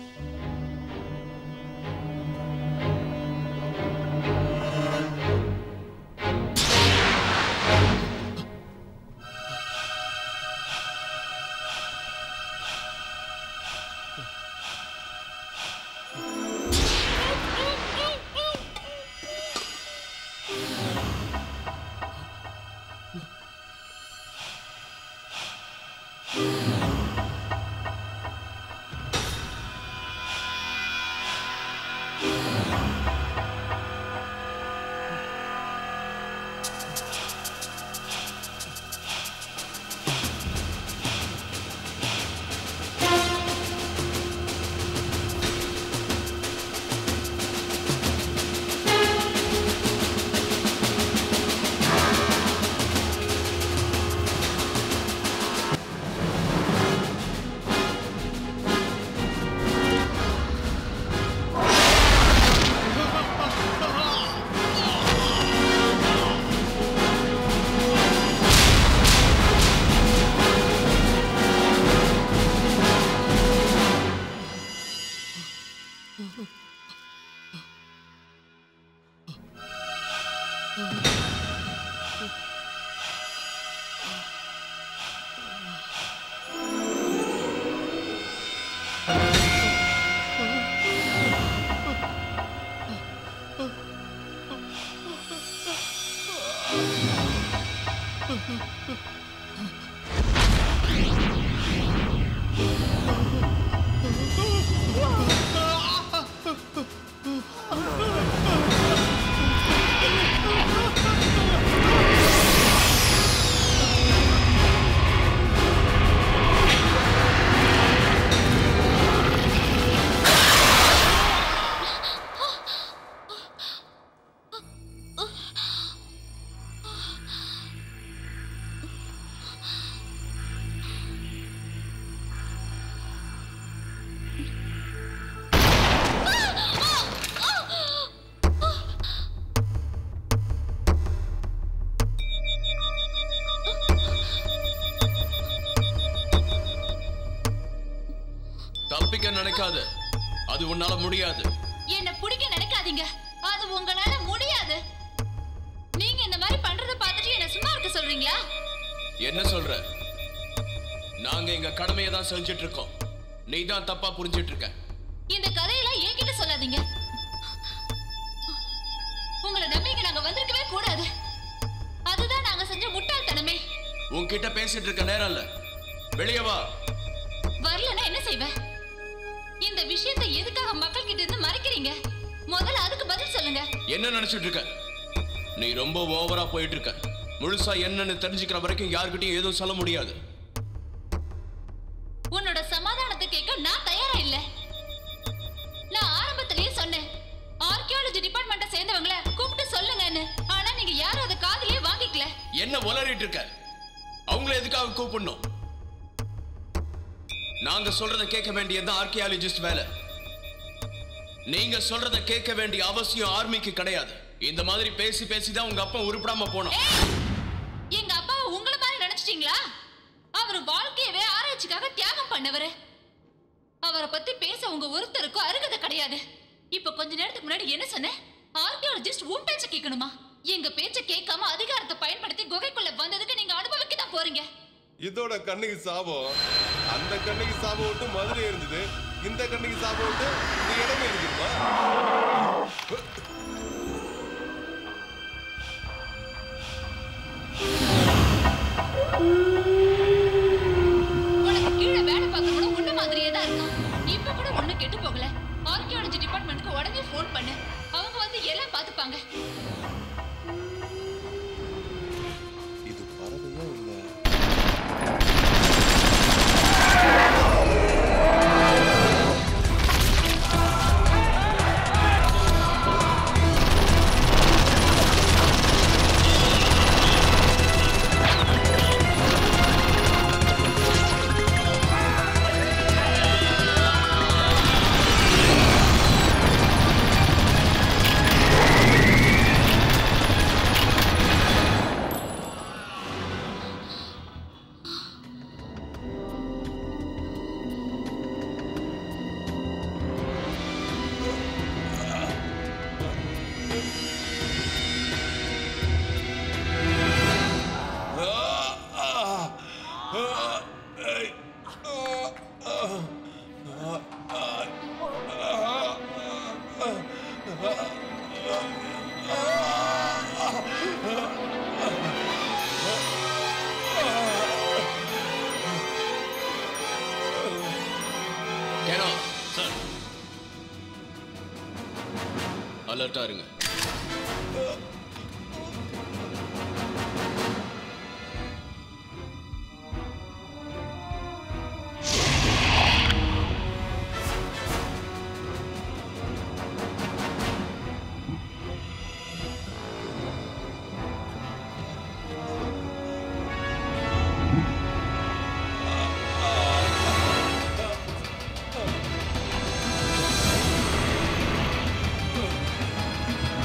தப்பிக்க நினைக்காத அது உன்னால முடியாது என்ன பிடிக்க நினைக்காதீங்க அது உங்களால முடியாது நீங்க இந்த மாதிரி பண்றத பார்த்துட்டு என்ன சும்மா இருக்க சொல்றீங்களா என்ன சொல்ற நாங்க எங்க கடமையை தான் செஞ்சுட்டு இருக்கோம் நீ தான் தப்பா புரிஞ்சிட்டு இருக்க இந்த கதையெல்லாம் என்கிட்ட சொல்லாதீங்க உங்களை நம்பி இங்க நாங்க வந்திருக்கவே கூடாது அதுதான் நாங்க செஞ்ச முட்டாள்தனமே உன்கிட்ட பேசிட்டு இருக்க நேரம் இல்ல வெளியே வா வரலன்னா என்ன செய்வ இந்த விஷயத்தை எதுக்காக மக்கள் கிட்ட இருந்து மறைக்கிறீங்க முதல்ல அதுக்கு பதில் சொல்லுங்க சொல்லுங்க என்ன நினைச்சிட்டு இருக்க நீ ரொம்ப ஓவரா போயிட்டு இருக்க முழுசா என்னன்னு தெரிஞ்சுக்கிற வரைக்கும் யார்கிட்டயும் எதுவும் சொல்ல முடியாது உன்னோட சமாதானத்தை கேட்க நான் தயாரா இல்ல நான் ஆரம்பத்திலேயே சொன்னேன் ஆர்கியாலஜி டிபார்ட்மெண்ட்டை சேர்ந்தவங்கள கூப்பிட்டு சொல்லுங்கன்னு ஆனா நீங்க யாரும் அதை காதுலயே வாங்கிக்கல என்ன உளறிட்டு இருக்க அவங்கள எதுக்காக கூப்பிடணும் நாங்க சொல்றத கேட்க வேண்டியது ஆர்கியாலஜிஸ்ட் வேலை நீங்க சொல்றத கேட்க வேண்டிய அவசியம் ஆர்மிக்கு கிடையாது இந்த மாதிரி பேசி பேசி தான் உங்க அப்பா உருப்படாம போனோம் எங்க அப்பாவை உங்களை மாதிரி நினைச்சிட்டீங்களா அவர் வாழ்க்கையவே ஆராய்ச்சிக்காக தியாகம் பண்ணவரு அவரை பத்தி பேச உங்க ஒருத்தருக்கும் அருகதை கிடையாது இப்ப கொஞ்ச நேரத்துக்கு முன்னாடி என்ன சொன்னேன் ஆர்கியாலஜிஸ்ட் உன் பேச்ச கேட்கணுமா எங்க பேச்ச கேட்காம அதிகாரத்தை பயன்படுத்தி குகைக்குள்ள வந்ததுக்கு நீங்க அனுபவிக்க தான் போறீங்க இதோட கண்ணுக்கு சாபம் அந்த கண்ணுக்கு சாபம் விட்டு மதுரை இருந்தது இந்த கண்ணுக்கு சாபம் விட்டு இந்த இடமே இருக்குமா உனக்கு கீழே வேலை பார்க்கறவங்க உன்ன மாதிரியே தான் இருக்கான் இப்ப கூட ஒண்ணு கெட்டு போகல ஆர்கியாலஜி டிபார்ட்மெண்ட்க்கு உடனே ஃபோன் பண்ணு அவங்க வந்து எல்லாம் பாத்துப்பாங்க இது பறவையா இல்ல ஏன்னா சார் அலர்ட்டா இருங்க ஆ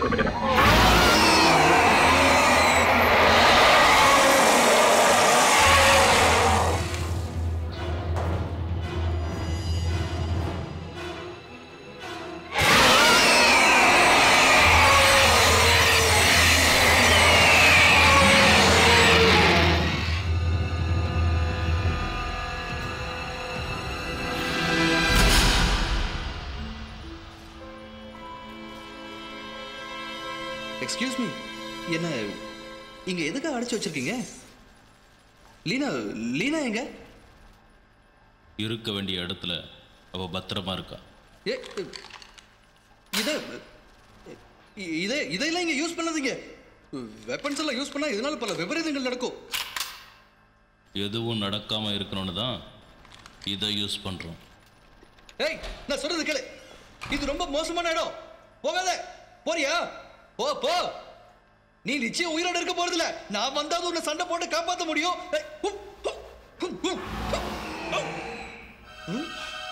எக்ஸ்கியூஸ் மீ என்ன இங்க எதுக்காக அடைச்சு வச்சிருக்கீங்க லீனா லீனா எங்க இருக்க வேண்டிய இடத்துல அவ பத்திரமா இருக்கா ஏ இத இதை இதையெல்லாம் இங்க யூஸ் பண்ணாதீங்க வெப்பன்ஸ் எல்லாம் யூஸ் பண்ணா இதனால பல விபரீதங்கள் நடக்கும் எதுவும் நடக்காம இருக்கணும்னு தான் இதை யூஸ் பண்றோம் ஏய் நான் சொல்றது கேளு இது ரொம்ப மோசமான இடம் போகாத போறியா போ போ நீ நிச்சயம் உயிரோட இருக்க போறது இல்ல நான் வந்தாவது உன்னை சண்டை போட்டு காப்பாத்த முடியும் ஏய், ஹும், ஹும், ஹும், ஹும், ஹும். ஹும்?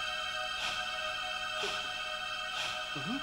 ஹும்?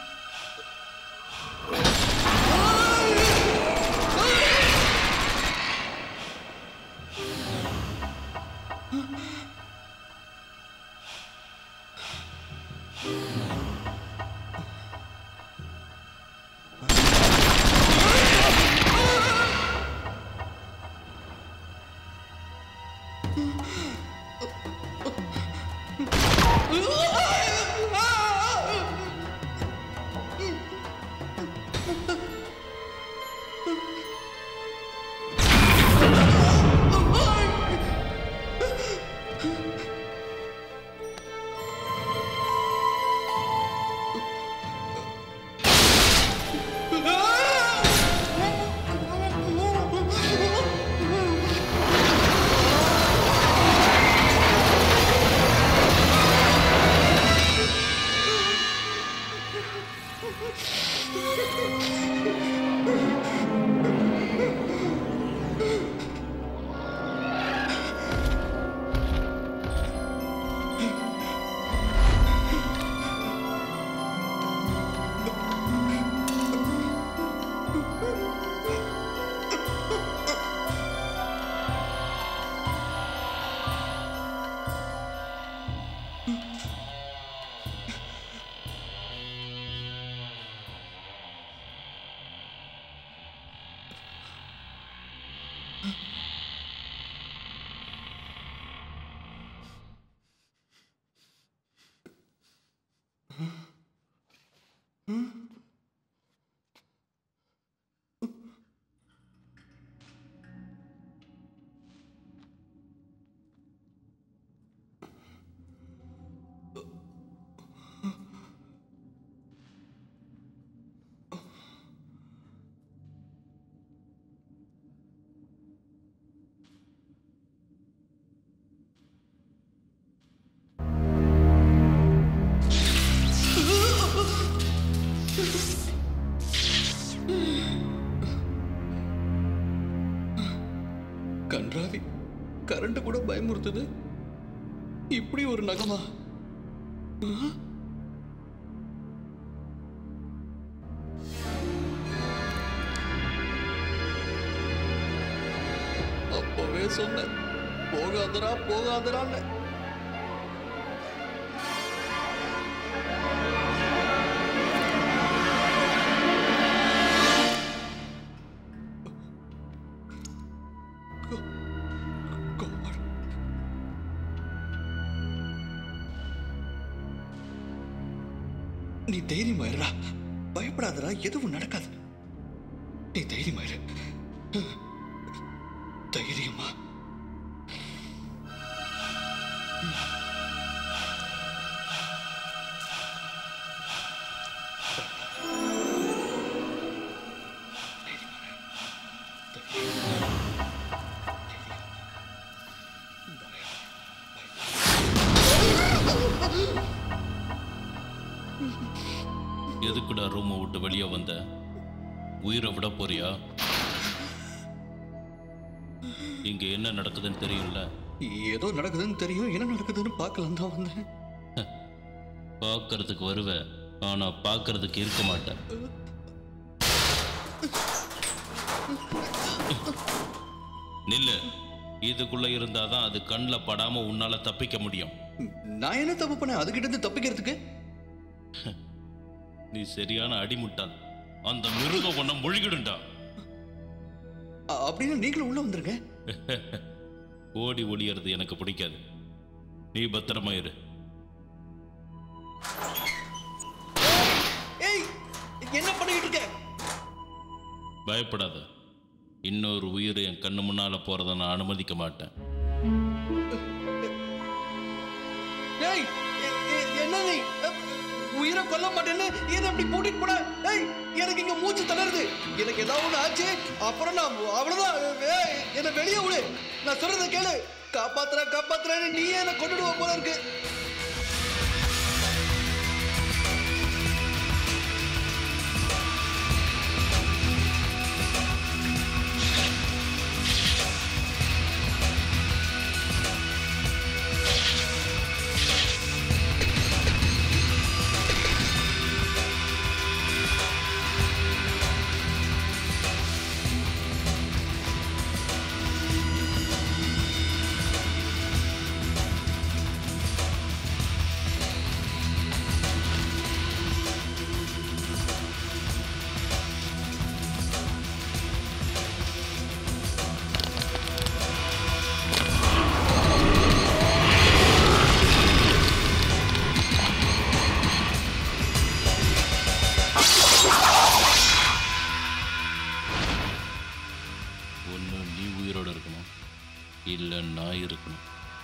கன்றாவி கரண்ட் கூட பயமுறுத்துது இப்படி ஒரு நகமா ஆ? அப்பவே சொன்னேன் போகாதடா போகாதடான்னு நீ தைரியமா இருடா பயப்படாதடா எதுவும் நடக்காது நீ தைரியமா இரு தைரியமா எதுக்குடா ரூமை விட்டு வெளியே வந்த உயிரை விட போறியா இங்க என்ன நடக்குதுன்னு தெரியும்ல ஏதோ நடக்குதுன்னு தெரியும் என்ன நடக்குதுன்னு பார்க்கலாம் தான் வந்தேன் பார்க்கறதுக்கு வருவ ஆனா பார்க்கறதுக்கு இருக்க மாட்டேன் நில்லு இதுக்குள்ள இருந்தாதான் அது கண்ணில் படாம உன்னால தப்பிக்க முடியும் நான் என்ன தப்பு பண்ணேன் அதுகிட்ட இருந்து தப்பிக்கிறதுக்கு நீ சரியான அடிமுட்டாள் அந்த மிருகம் உன்னை முழுகிடுண்டா அ- அப்படின்னா நீங்களும் உள்ள வந்துருங்க ஓடி ஒளியறது எனக்கு பிடிக்காது நீ பத்திரமா இரு ஏய் என்ன பண்ணிட்டு இருக்க பயப்படாத இன்னொரு உயிர் என் கண்ணு முன்னால போறதை நான் அனுமதிக்க மாட்டேன் ஏய் எ- எ- என்ன நீ அ, உயிரை கொல்ல மாட்டேன்னு என்ன இப்படி கூட்டிட்டு போன ஏய் எனக்கு இங்க மூச்சு தளருது எனக்கு ஏதாவது ஒண்ணு ஆச்சு அப்புறம் நான் அவ்வளவுதான் ஏய் என்ன வெளியே விடு நான் சொல்றத கேளு காப்பாத்துற காப்பாத்துறேன்னு நீயே என்ன கொண்டுடுவ போல இருக்கு ஒன்று நீ உயிரோட இருக்கணும் இல்லை நான் இருக்கணும்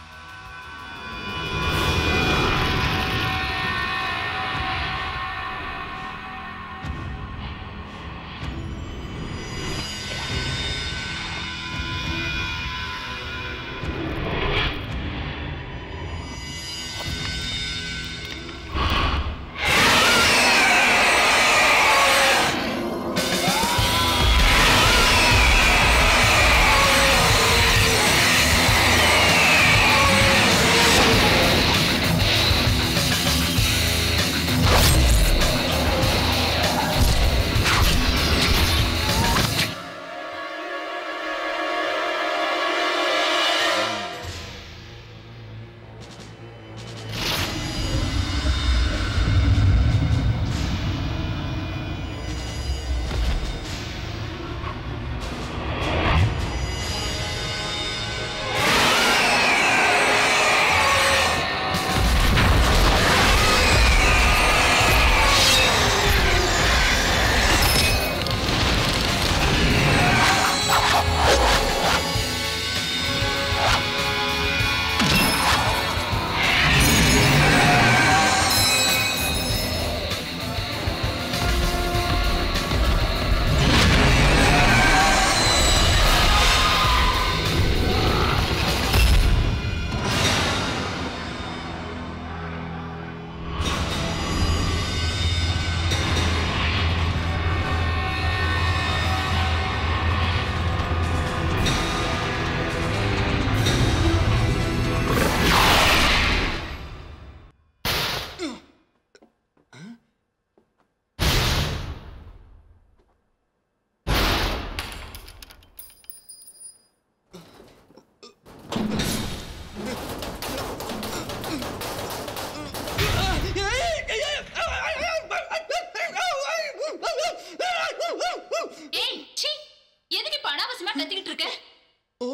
ஏய் சீ எதுக்கு இப்ப அனாவசியமா கத்திக்கிட்டு இருக்க ஓ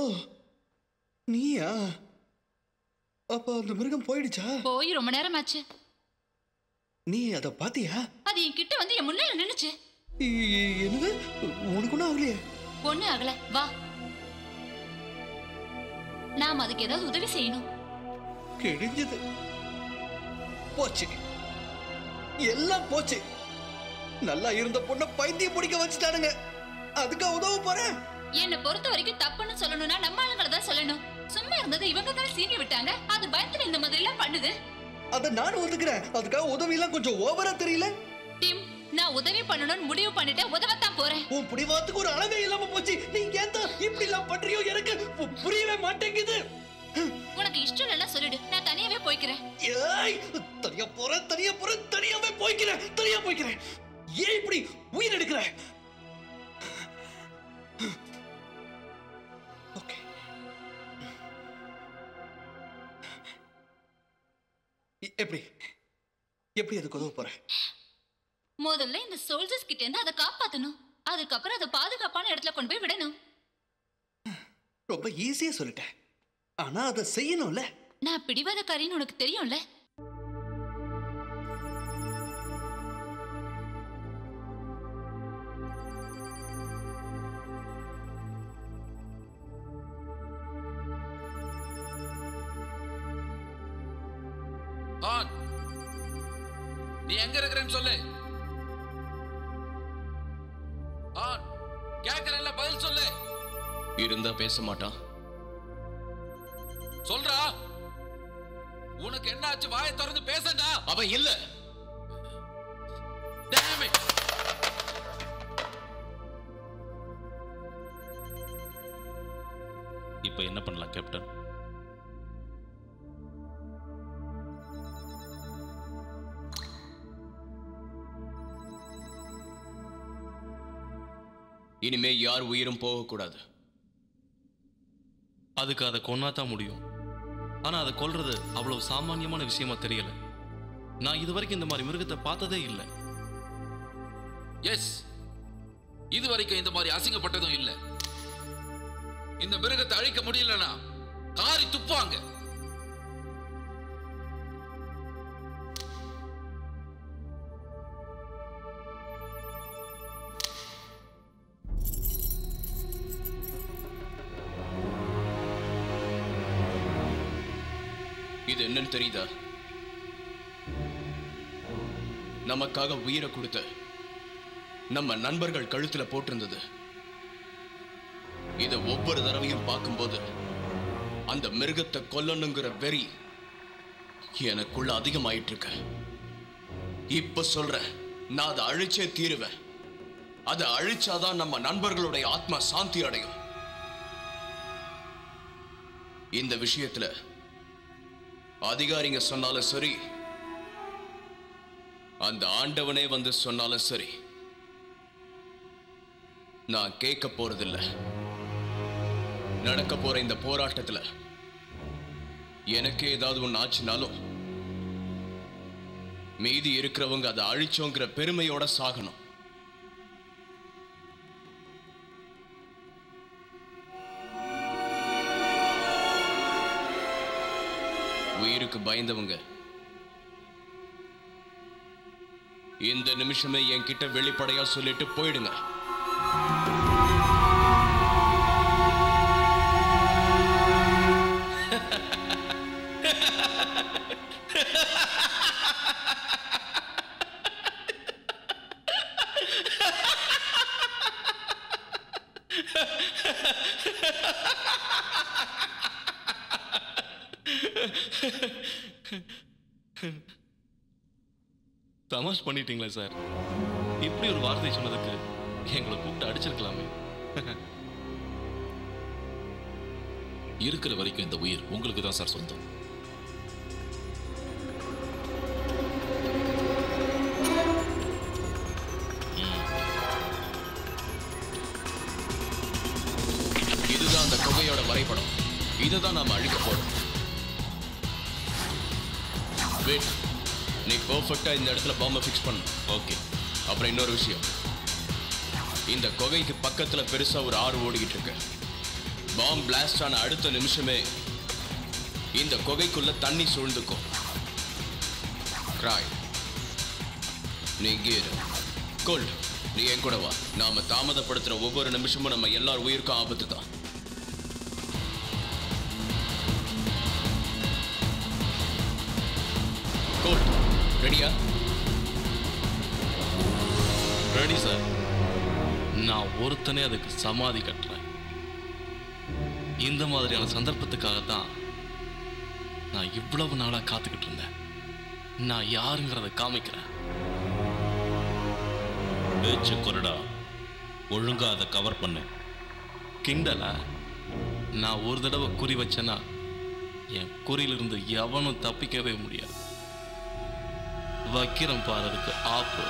நீயா அப்ப அந்த மிருகம் போயிடுச்சா போய் ரொம்ப நேரம் ஆச்சு நீ அத பாத்தியா அது என் கிட்ட வந்து என் முன்னால நின்னுச்சு இ- என்னது உனக்கு ஒன்றும் ஆகலையே ஒண்ணு ஆகல வா நாம் அதுக்கு ஏதாவது உதவி செய்யணும் கிழிஞ்சது போச்சு எல்லாம் போச்சு நல்லா இருந்த பொண்ணை பைத்தியம் பிடிக்க வச்சுட்டானுங்க அதுக்கு உதவ போறேன் என்னை பொறுத்த வரைக்கும் தப்புன்னு சொல்லணும்னா நம்ம ஆளுங்களை தான் சொல்லணும் சும்மா இருந்தது இவங்க தான் சீனி விட்டாங்க அது பயத்துல இந்த மாதிரி எல்லாம் பண்ணுது அத நானும் ஒத்துக்கிறேன் அதுக்காக உதவி எல்லாம் கொஞ்சம் ஓவரா தெரியல டிம் நான் உதவி பண்ணணும்னு முடிவு பண்ணிட்டேன் உதவத்தான் போறேன் உன் பிடிவாத்துக்கு ஒரு அளவே இல்லாம போச்சு நீ ஏன் தான் இப்படி எல்லாம் பண்றியோ எனக்கு பு- புரியவே மாட்டேங்குது உனக்கு இஷ்டம் இல்லைன்னா சொல்லிடு நான் தனியாவே போய்க்கிறேன் ஏய் தனியா போறேன் தனியா போறேன் தனியாவே போய்க்கிறேன் தனியா போய்க்கிறேன் ஏன் இப்படி உயிர் எடுக்கிற எப்படி எப்படி அதுக்கு உதவ போற முதல்ல இந்த சோல்ஜர்ஸ் கிட்ட இருந்து அதை காப்பாத்தணும் அதுக்கப்புறம் அதை பாதுகாப்பான இடத்துல கொண்டு போய் விடணும் ரொம்ப ஈஸியா சொல்லிட்டேன் ஆனா அதை செய்யணும்ல நான் பிடிவாதக்காரின்னு உனக்கு தெரியும்ல ஆன் நீ எங்க இருக்கிறேன்னு சொல்லு ஆன் கேக்குறேன்ல பதில் சொல்லு இருந்தா பேச மாட்டான் சொல்றா உனக்கு என்ன ஆச்சு வாயை திறந்து பேசண்டா அவன் இல்ல Damn it. இப்போ என்ன பண்ணலாம் கேப்டன் இனிமே யார் உயிரும் போகக்கூடாது அதுக்கு அதை கொன்னா தான் முடியும் ஆனா அதை கொல்றது அவ்வளவு சாமானியமான விஷயமா தெரியல நான் இது வரைக்கும் இந்த மாதிரி மிருகத்தை பார்த்ததே இல்லை எஸ் இது வரைக்கும் இந்த மாதிரி அசிங்கப்பட்டதும் இல்ல இந்த மிருகத்தை அழிக்க முடியலனா காரி துப்பாங்க இது என்னன்னு தெரியுதா நமக்காக உயிரை கொடுத்த நம்ம நண்பர்கள் கழுத்துல போட்டிருந்தது இத ஒவ்வொரு தடவையும் பார்க்கும்போது அந்த மிருகத்தை கொல்லணுங்கிற வெறி எனக்குள்ள அதிகமாயிட்டு இருக்கு இப்ப சொல்றேன் நான் அதை அழிச்சே தீருவேன் அதை அழிச்சாதான் நம்ம நண்பர்களுடைய ஆத்மா சாந்தி அடையும் இந்த விஷயத்துல அதிகாரிங்க சொன்னாலும் சரி அந்த ஆண்டவனே வந்து சொன்னாலும் சரி நான் கேட்க போறதில்ல நடக்க போற இந்த போராட்டத்துல எனக்கு ஏதாவது ஒன்று ஆச்சுனாலும் மீதி இருக்கிறவங்க அதை அழிச்சோங்கிற பெருமையோட சாகணும் உயிருக்கு பயந்தவங்க இந்த நிமிஷமே என்கிட்ட வெளிப்படையா சொல்லிட்டு போயிடுங்க தமாஷ் பண்ணிட்டீங்களே சார் இப்படி ஒரு வார்த்தை சொன்னதுக்கு எங்களை கூப்பிட்டு அடிச்சிருக்கலாமே இருக்கிற வரைக்கும் இந்த உயிர் உங்களுக்கு தான் சார் சொந்தம் இதுதான் அந்த குகையோட வரைபடம் இதுதான் நாம அழிக்க போறோம் வெயிட் நீ பெர்ஃபெக்ட்டா இந்த இடத்துல பாம்பை ஃபிக்ஸ் பண்ணு ஓகே அப்புறம் இன்னொரு விஷயம் இந்த குகைக்கு பக்கத்துல பெருசா ஒரு ஆறு ஓடிக்கிட்டு இருக்கு பாம் பிளாஸ்ட் ஆன அடுத்த நிமிஷமே இந்த குகைக்குள்ள தண்ணி சூழ்ந்துக்கும் கிராய் நீ இங்கே இரு கோல்ட் நீ என் கூட வா நாம தாமதப்படுத்துற ஒவ்வொரு நிமிஷமும் நம்ம எல்லார் உயிருக்கும் ஆபத்து தான் கோல்ட் ரெடியா ரெடி சார் நான் ஒருத்தனே அதுக்கு சமாதி கட்டுறேன் இந்த மாதிரியான சந்தர்ப்பத்துக்காக தான் நான் இவ்வளவு நாளா காத்துக்கிட்டு இருந்தேன் நான் யாருங்கிறத காமிக்கிறேன் பேச்சு கொரடா ஒழுங்கா அதை கவர் பண்ணு கிண்டலா நான் ஒரு தடவை குறி வச்சேன்னா என் குறியிலிருந்து எவனும் தப்பிக்கவே முடியாது வைக்கிறேன் பாரு அதுக்கு ஆப்பு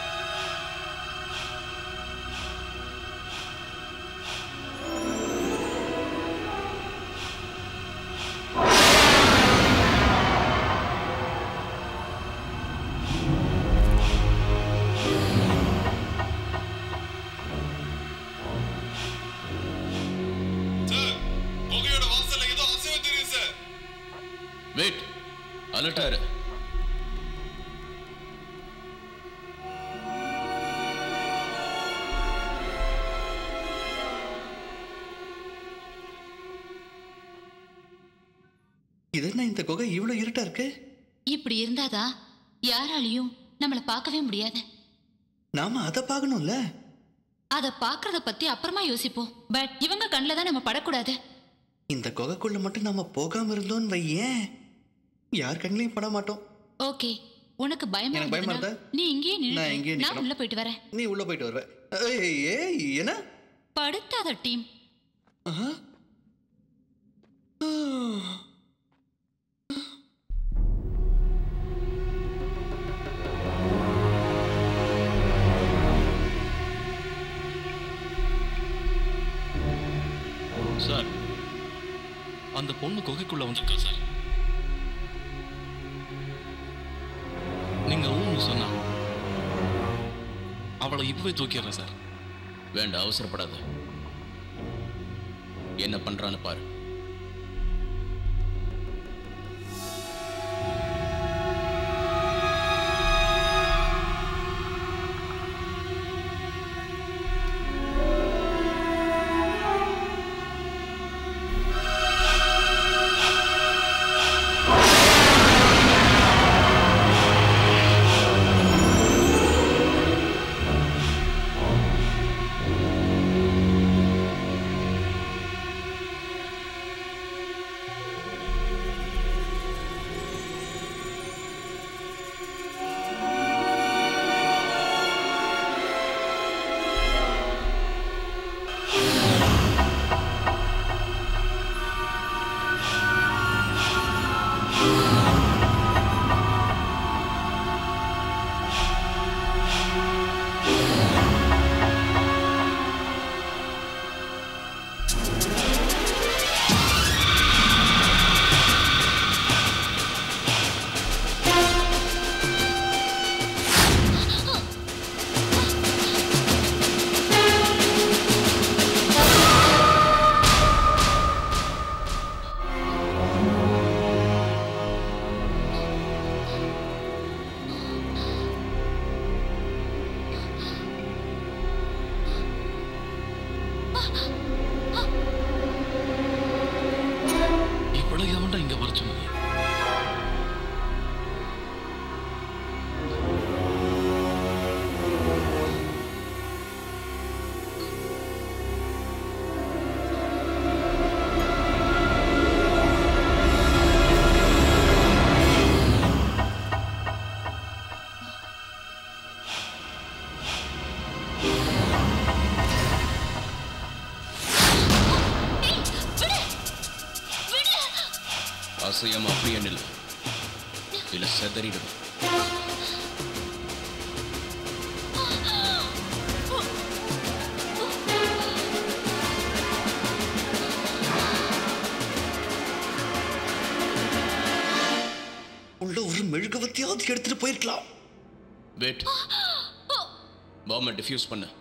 டாக்டர் இது என்ன இந்த குகை இவ்வளவு இருட்டா இருக்கு இப்படி இருந்தாதான் யாராலையும் நம்மள பார்க்கவே முடியாது நாம அதை பார்க்கணும்ல அத பாக்குறத பத்தி அப்புறமா யோசிப்போம் பட் இவங்க கண்ணில் தான் நம்ம படக்கூடாது இந்த குகைக்குள்ள மட்டும் நாம போகாம இருந்தோம்னு வையேன் யார் கண்ணிலையும் பட மாட்டோம் ஓகே உனக்கு பயமா எனக்கு பயமா இருந்ததுன்னா இருந்தா? நீ இங்கேயே நான் நின்று இங்கேயே நான் நிக்கணும். உள்ள போயிட்டு வரேன் நீ உள்ள போயிட்டு வருவ ஏய், ஏய் என்ன படுத்தாத டீம் ஆஹா. சார் அந்த பொண்ணு குகைக்குள்ள வந்திருக்கா சார் நீங்க ஊன்னு சொன்னா அவளை இப்பவே தூக்கிடுறேன் சார் வேண்டாம் அவசரப்படாத என்ன பண்றான்னு பாரு இவ்வளவு எவன்டா இங்க வர சொன்னது அசையாம அப்படியே நில்லு இல்ல செதறிடும் உள்ள ஒரு மெழுகுவத்தியாவது எடுத்துட்டு போயிருக்கலாம் வெயிட் பாம்பை டிஃப்யூஸ் பண்ணு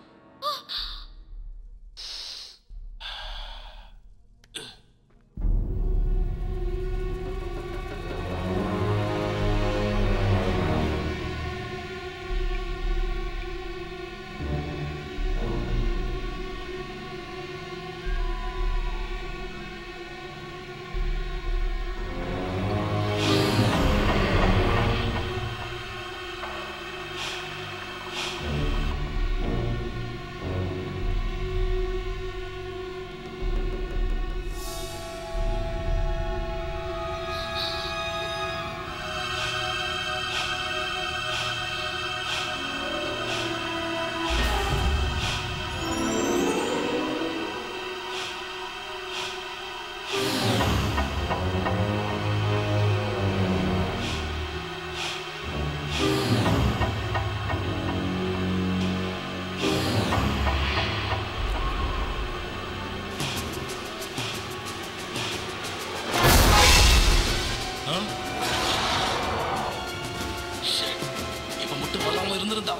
இவன் மட்டும் வராம இருந்திருந்தா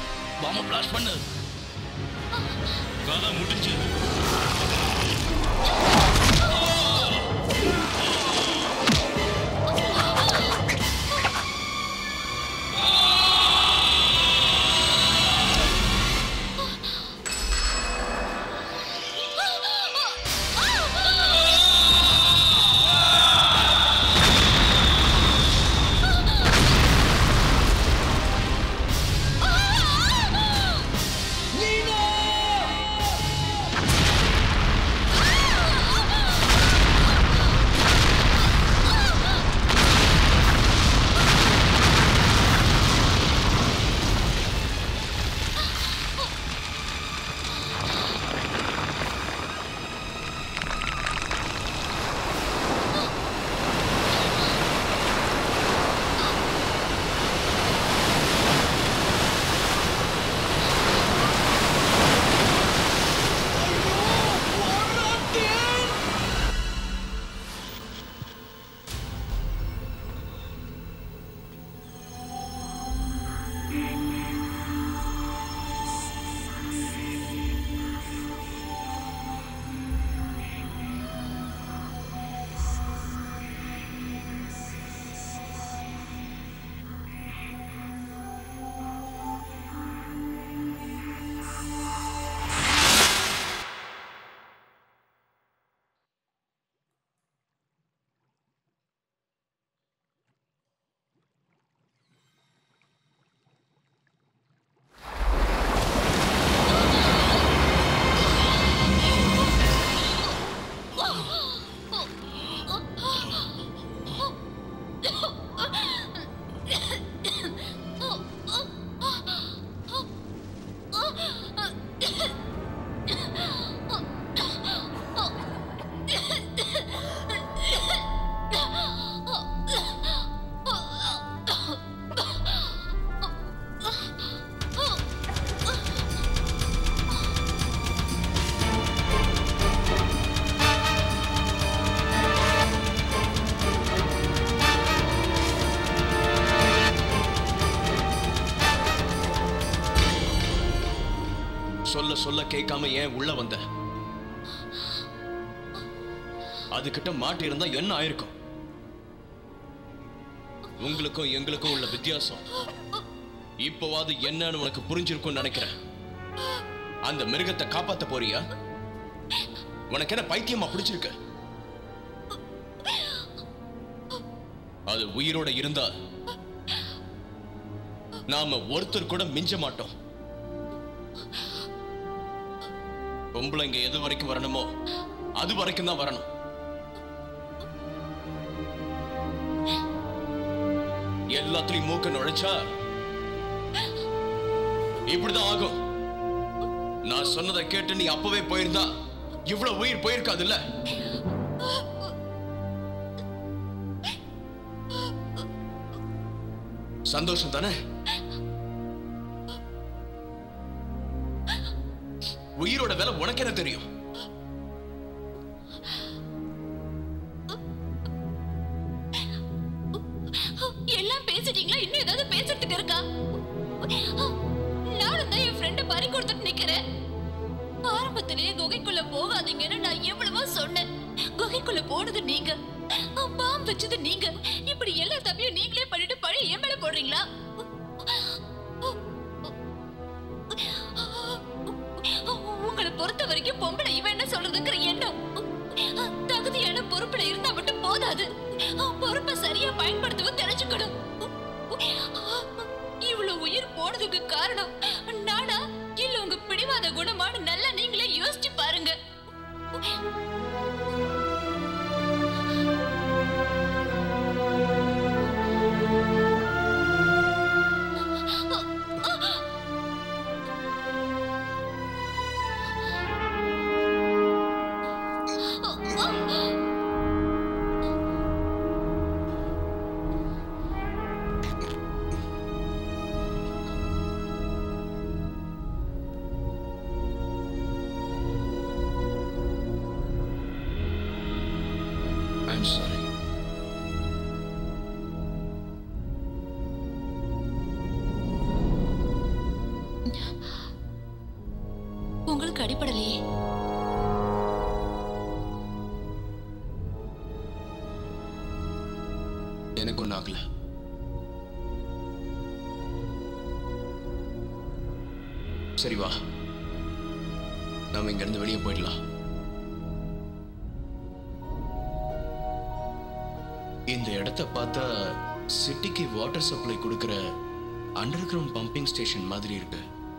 பாம்பை பிளாஷ் பண்ணு கதை முடிஞ்சு ஆ சொல்ல சொல்ல கேட்காம ஏன் உள்ள வந்த அதுகிட்ட மாட்டி இருந்தா என்ன ஆயிருக்கும் உங்களுக்கும் எங்களுக்கும் உள்ள வித்தியாசம் இப்போவாது என்னன்னு உனக்கு புரிஞ்சிருக்கும்னு நினைக்கிறேன் அந்த மிருகத்தை காப்பாத்த போறியா உனக்கு என்ன பைத்தியமா பிடிச்சிருக்கு அது உயிரோட இருந்தா நாம ஒருத்தர் கூட மிஞ்ச மாட்டோம் பொம்பளைங்க எது வரைக்கும் வரணுமோ அது வரைக்கும் தான் வரணும் எல்லாத்துலயும் மூக்க நுழைச்சா இப்படிதான் ஆகும் நான் சொன்னதை கேட்டு நீ அப்பவே போயிருந்தா இவ்வளவு உயிர் போயிருக்காதுல்ல சந்தோஷம் தானே உயிரோட விலை உனக்கு என்ன தெரியும் எல்லாம் பேசிட்டீங்களா இன்னும் ஏதாவது பேசுறதுக்கு இருக்கா நானும் தான் என் ஃப்ரெண்ட பறி கொடுத்துட்டு நிக்கிறேன் ஆரம்பத்திலேயே குகைக்குள்ள போகாதீங்கன்னு நான் எவ்வளவோ சொன்னேன் குகைக்குள்ள போனது நீங்க பாம் வச்சது நீங்க இப்படி எல்லா தப்பையும் நீங்களே பண்ணிட்டு பழைய என் மேல போடுறீங்களா உங்களை பொறுத்த வரைக்கும் பொம்பளை இவன் என்ன சொல்றதுங்கிற எண்ணம் தகுதியான பொறுப்புல இருந்தா மட்டும் போதாது பொறுப்பை சரியா பயன்படுத்தவும் தெரிஞ்சுக்கணும் இவ்வளவு உயிர் போனதுக்கு காரணம் நானா இல்ல உங்க பிடிவாத குணமான நல்லா நீங்களே யோசிச்சு பாருங்க I'm sorry. உங்களுக்கு அடிப்படலையே எனக்கு ஒன்றும் ஆகல சரி வா நாம இங்கிருந்து வெளியே போயிடலாம் இந்த இடத்த பார்த்தா சிட்டிக்கு வாட்டர் சப்ளை கொடுக்கிற அண்டர் கிரவுண்ட் பம்பிங் ஸ்டேஷன் மாதிரி இருக்கு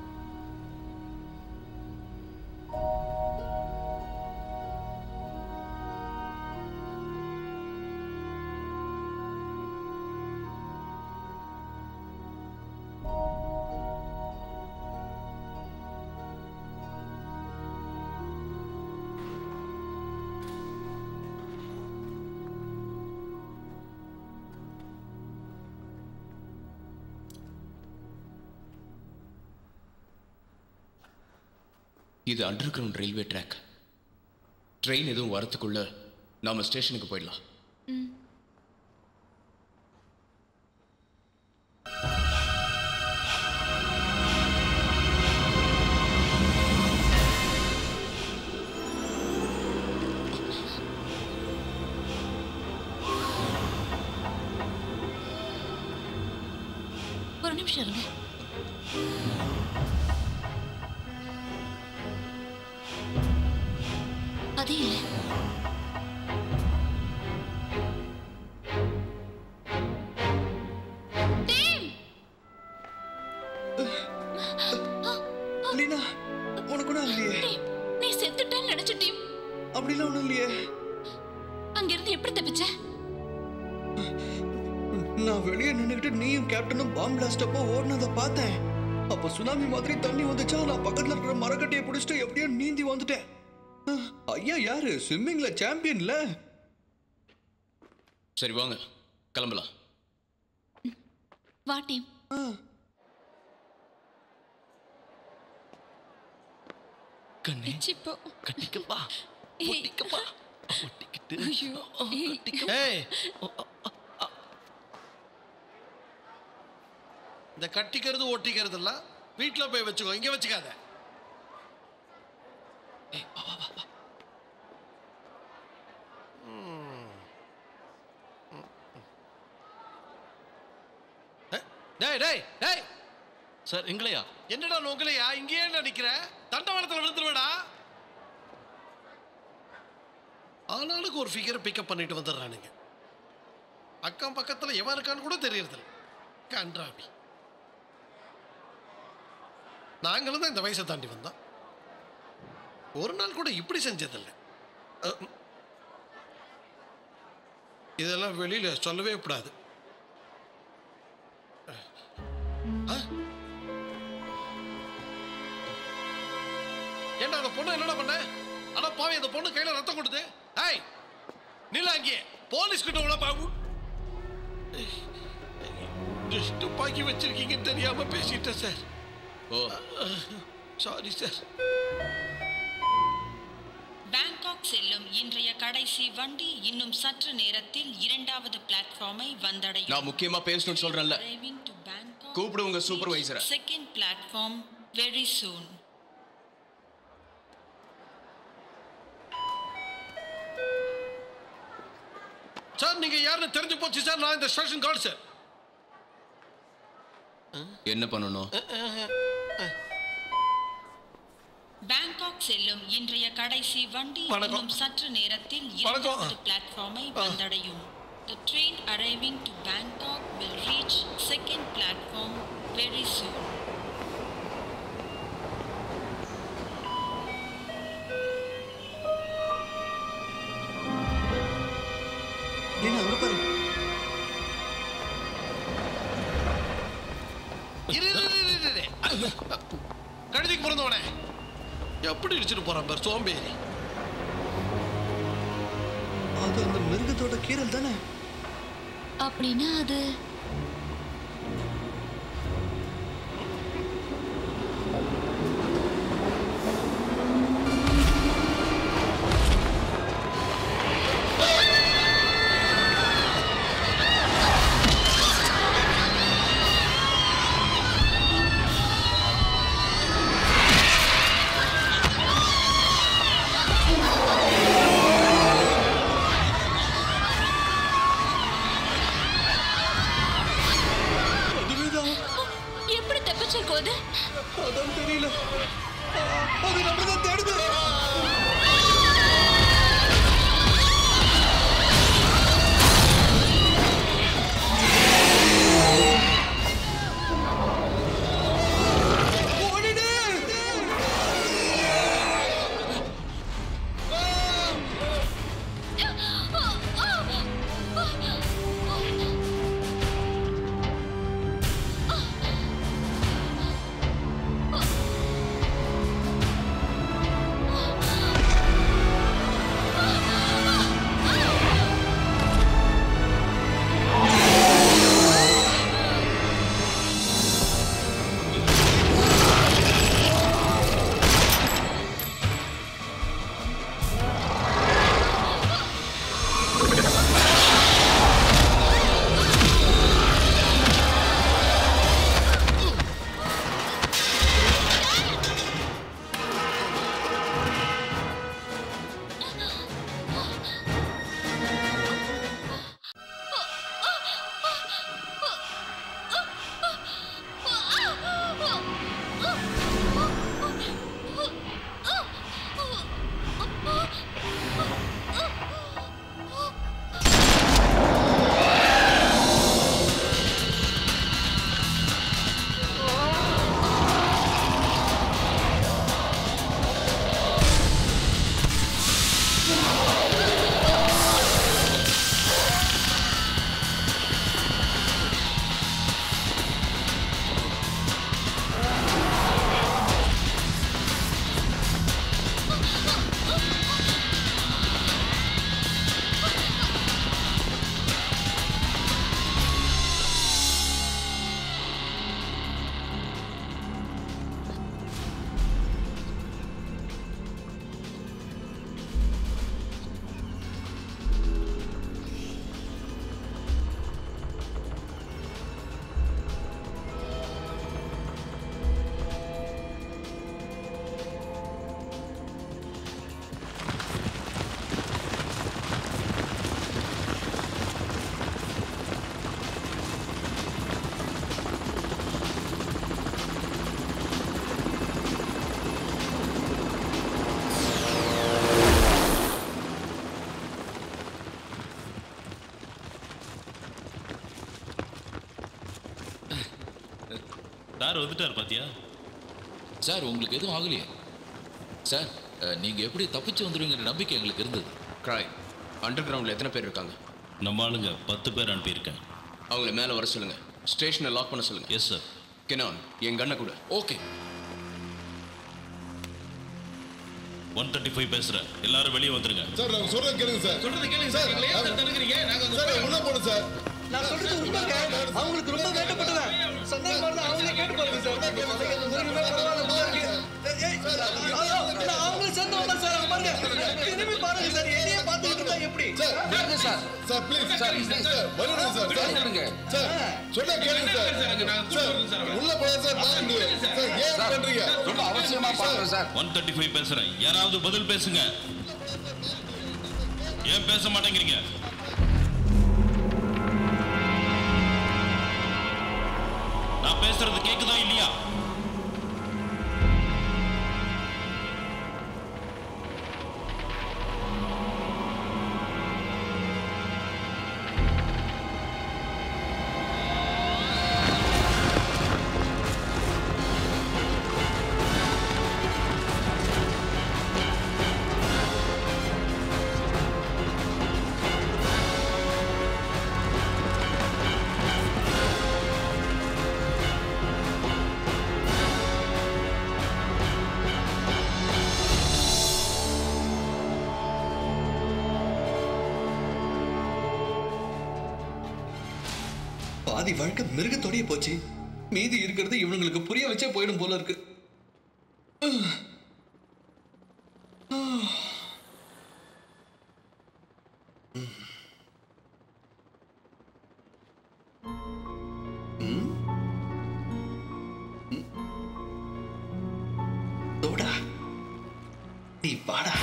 இது underground railway track train எதுவும் வரத்துக்குள்ள நாம ஸ்டேஷனுக்கு போயிடலாம் ஒரு நிமிஷம் இருங்க அது இல்ல டேய்! லீனா உனக்கு ஒன்றும் இல்லையே டேய், நீ செத்துட்டேன்னு நினைச்சிட்டியும் அப்படிலாம் ஒன்றும் இல்லையே அங்கிருந்து எப்படி தப்பிச்ச நான் வெளியே நின்னுக்கிட்டு நீயும் கேப்டனும் பாம் பிளாஸ்ட் அப்போ ஓடினதை பார்த்தேன் அப்போ சுனாமி மாதிரி தண்ணி வந்துச்சா நான் பக்கத்துல இருக்கிற மரக்கட்டையை பிடிச்சிட்டு எப்படியோ நீந்தி வந்துட்டேன் அஹ், ஐயா யாரு ஸ்விம்மிங்ல சாம்பியன்ல சரி வாங்க கிளம்பலாம் வா டீம் கண்ணே சிப்போ கட்டிக்கப்பா ஒட்டிக்கப்பா ஒட்டிக்கிட்டு ஏய் இந்த கட்டிக்கிறது ஒட்டிக்கிறது எல்லாம் வீட்டில் போய் வச்சுக்கோ இங்கே வச்சுக்காத டேய் டேய் டேய் சார் எங்களையா என்னடா நோக்கலையா இங்கேயே நிக்கிற தண்டவாளத்தில் விழுந்துருவேடா ஆளாளுக்கு ஒரு ஃபிகரை பிக்கப் பண்ணிட்டு வந்துடுறானுங்க அக்கம் பக்கத்தில் எவன் இருக்கான்னு கூட தெரியறதில்ல கன்றாவி நாங்களும் தான் இந்த வயசை தாண்டி வந்தோம் ஒரு நாள் கூட இப்படி செஞ்சதில்லை அஹ், ம். இதெல்லாம் வெளியில சொல்லவே கூடாது அஹ். ஏன்டா அந்த பொண்ணு என்னடா பண்ண அட பாவி அந்த பொண்ணு கையில ரத்தம் கொடுத்து ஹாய் நில்ல அங்கே போலீஸ் கிட்ட உள்ள பாவு துப்பாக்கி வச்சிருக்கீங்கன்னு தெரியாம பேசிட்டேன் sir oh sorry sir Bangkok செல்லும் இன்றைய கடைசி வண்டி இன்னும் சற்று நேரத்தில் இரண்டாவது பிளாட்ஃபார்மை வந்தடையும் நான் முக்கியமா பேசணும்னு சொல்றேன்ல Arriving to Bangkok, கூப்பிடு உங்க சூப்பர்வைசரை second platform very soon. Sir நீங்க யாருன்னு தெரிஞ்சு போச்சு சார் நான் இந்த ஸ்டேஷன் கார்டு சார் என்ன பண்ணணும் பேங்காக் செல்லும் இன்றைய கடைசி வண்டி வணக்கம். இன்னும் சற்று நேரத்தில் வணக்கம். இரண்டாவது பிளாட்ஃபார்மை வந்தடையும் The train arriving to Bangkok will reach second platform very soon. நீங்க அங்க பாரு இரு, இரு, இரு, இரு, இரு. கழுதிக்கு பிறந்தவனே எப்படி இடிச்சிட்டு போறான் பார் சோம்பேறி அது அந்த மிருகத்தோட கீரல் தானே அப்படின்னா அது அதுவேதான் எப்படி தப்பிச்சிருக்கோம் அது அதான் தெரியல அது நம்மளதான் தேடுது ஓடிடு ஆ சார் வந்துட்டார் பாத்தியா சார் உங்களுக்கு எதுவும் ஆகலையே சார் அஹ், நீங்க எப்படி தப்பிச்சு வந்துருவீங்கிற நம்பிக்கை எங்களுக்கு இருந்தது கிராய் அண்டர் கிரவுண்டில் எத்தனை பேர் இருக்காங்க நம்ம ஆளுங்க பத்து பேர் அனுப்பியிருக்கேன் அவங்கள மேலே வர சொல்லுங்க ஸ்டேஷனை லாக் பண்ண சொல்லுங்க எஸ் சார் கெனான் என் கண்ணை கூட ஓகே ஒன் தேர்ட்டி ஃபைவ் பேசுகிறேன் எல்லாரும் வெளியே வந்துருங்க சார் நாங்க சொல்றது கேளுங்க சார் சொல்றது கேளுங்க சார் எங்களை ஏன் சார் தடுக்கிறீங்க நாங்க சார் உள்ள போறோம் சார் நான் சொல்றது உண்மைங்க அவங்களுக்கு ரொம்ப வேண்டப்பட்டவன் சந்தேகமா இருந்தா அவங்களே கேட்டு பாருங்க சார் மிருகமே பரவாயில்ல போல இருக்கு ஏய், ஐயோ, நான் அவங்கள சேர்ந்து வந்தேன் சார் அங்க பாருங்க திரும்பி பாருங்க சார் என்னையே பார்த்துக்கிட்டு இருந்தா எப்படி sir sir sir please sir sir வருங்க சார் சார் சார் சொன்னா கேளுங்க சார் சார் உள்ள போறா சார் பாருங்க சார் ஏன் பண்றீங்க ரொம்ப அவசியமா பாக்குறேன் சார் ஒன் தேர்ட்டி ஃபைவ் பேசுறேன் யாராவது பதில் பேசுங்க ஏன் பேச மாட்டேங்கிறீங்க நான் பேசுறது கேக்குதா இல்லையா பாதி வாழ்க்கை மிருகத்தோடயே போச்சு மீதி இருக்கிறது இவனுங்களுக்கு புரிய வச்சே போயிடும் போல இருக்கு ம்? ம்? தோடா நீ வாடா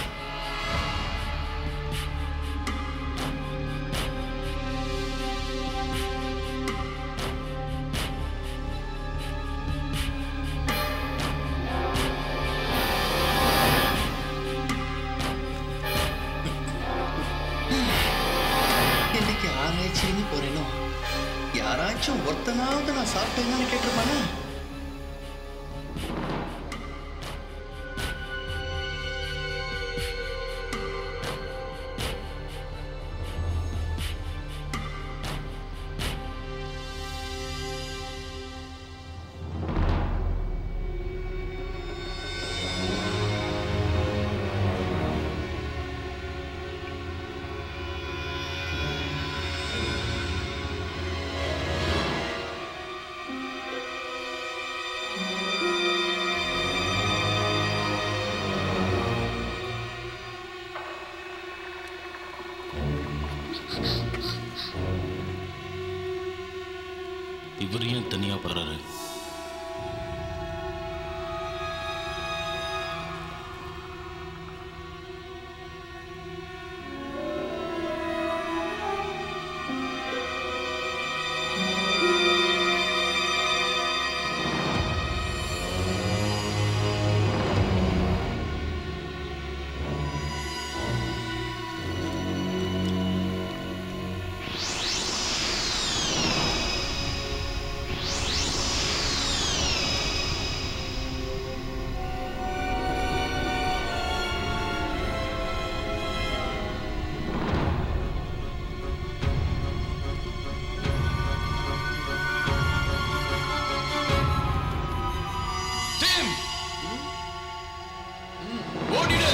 இன்னைக்கு ஆராய்ச்சின்னு போறேனோ யாராச்சும் ஒருத்தனாவது நான் சாப்பிட்டேன்னு கேட்டிருப்பானா இவர் ஏன் தனியா போறாரு டீம் ஓடிடு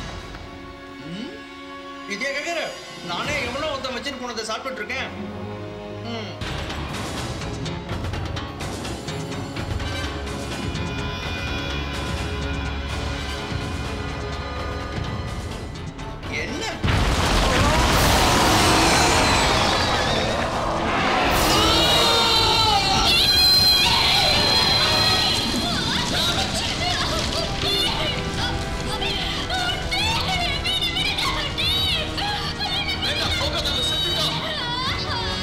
இதே கேக்குற நானே எவ்வளோ ஒருத்தன் வச்சுட்டு போனதை சாப்பிட்டுட்டு இருக்கேன் ம். என்ன வேண்டாம் போகாத அவன் செத்துட்டான்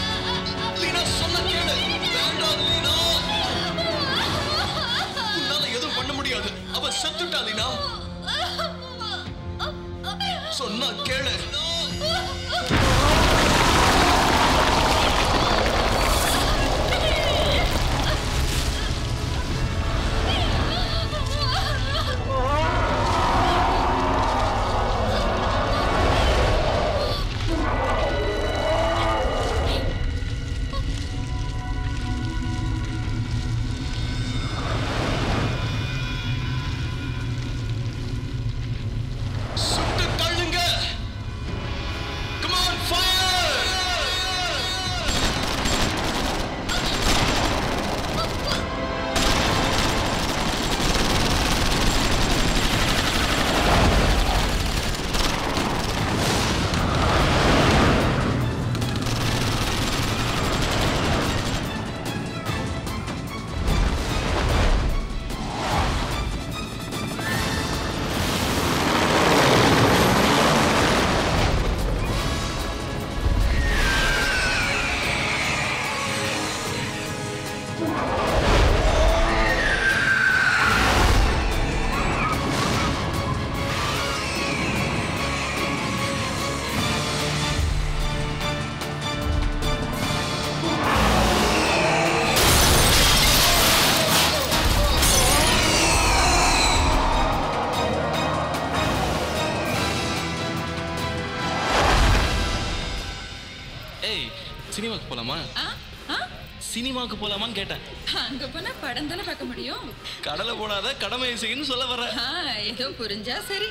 ஏய் சினிமாக்கு போலாமா ஆ ஆ சினிமாக்கு போலாமான்னு கேட்டேன் அங்க போனா படம் தானே பார்க்க முடியும் கடலை போனாத கடமை செய்யணும்னு சொல்ல வர ஆ ஏதோ புரிஞ்சா சரி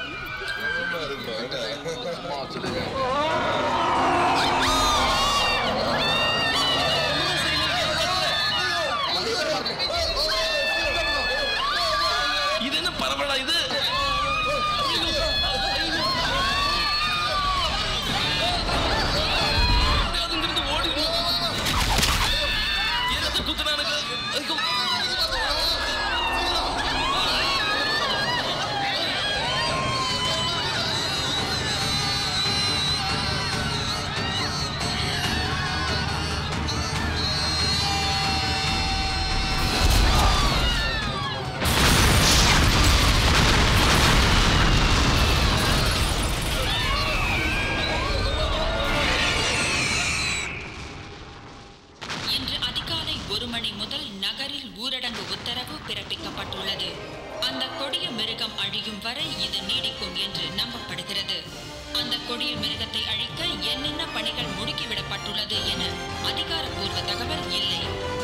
இது என்ன பரவாயில்ல இது அதுங்கிருந்து ஓடிடும் என்னத்தை குத்துனானுங்க ஐயோ. இன்று அதிகாலை ஒரு மணி முதல் நகரில் ஊரடங்கு உத்தரவு பிறப்பிக்கப்பட்டுள்ளது அந்த கொடிய மிருகம் அழியும் வரை இது நீடிக்கும் என்று நம்பப்படுகிறது அந்த கொடிய மிருகத்தை அழிக்க என்னென்ன பணிகள் முடுக்கிவிடப்பட்டுள்ளது என அதிகாரப்பூர்வ தகவல் இல்லை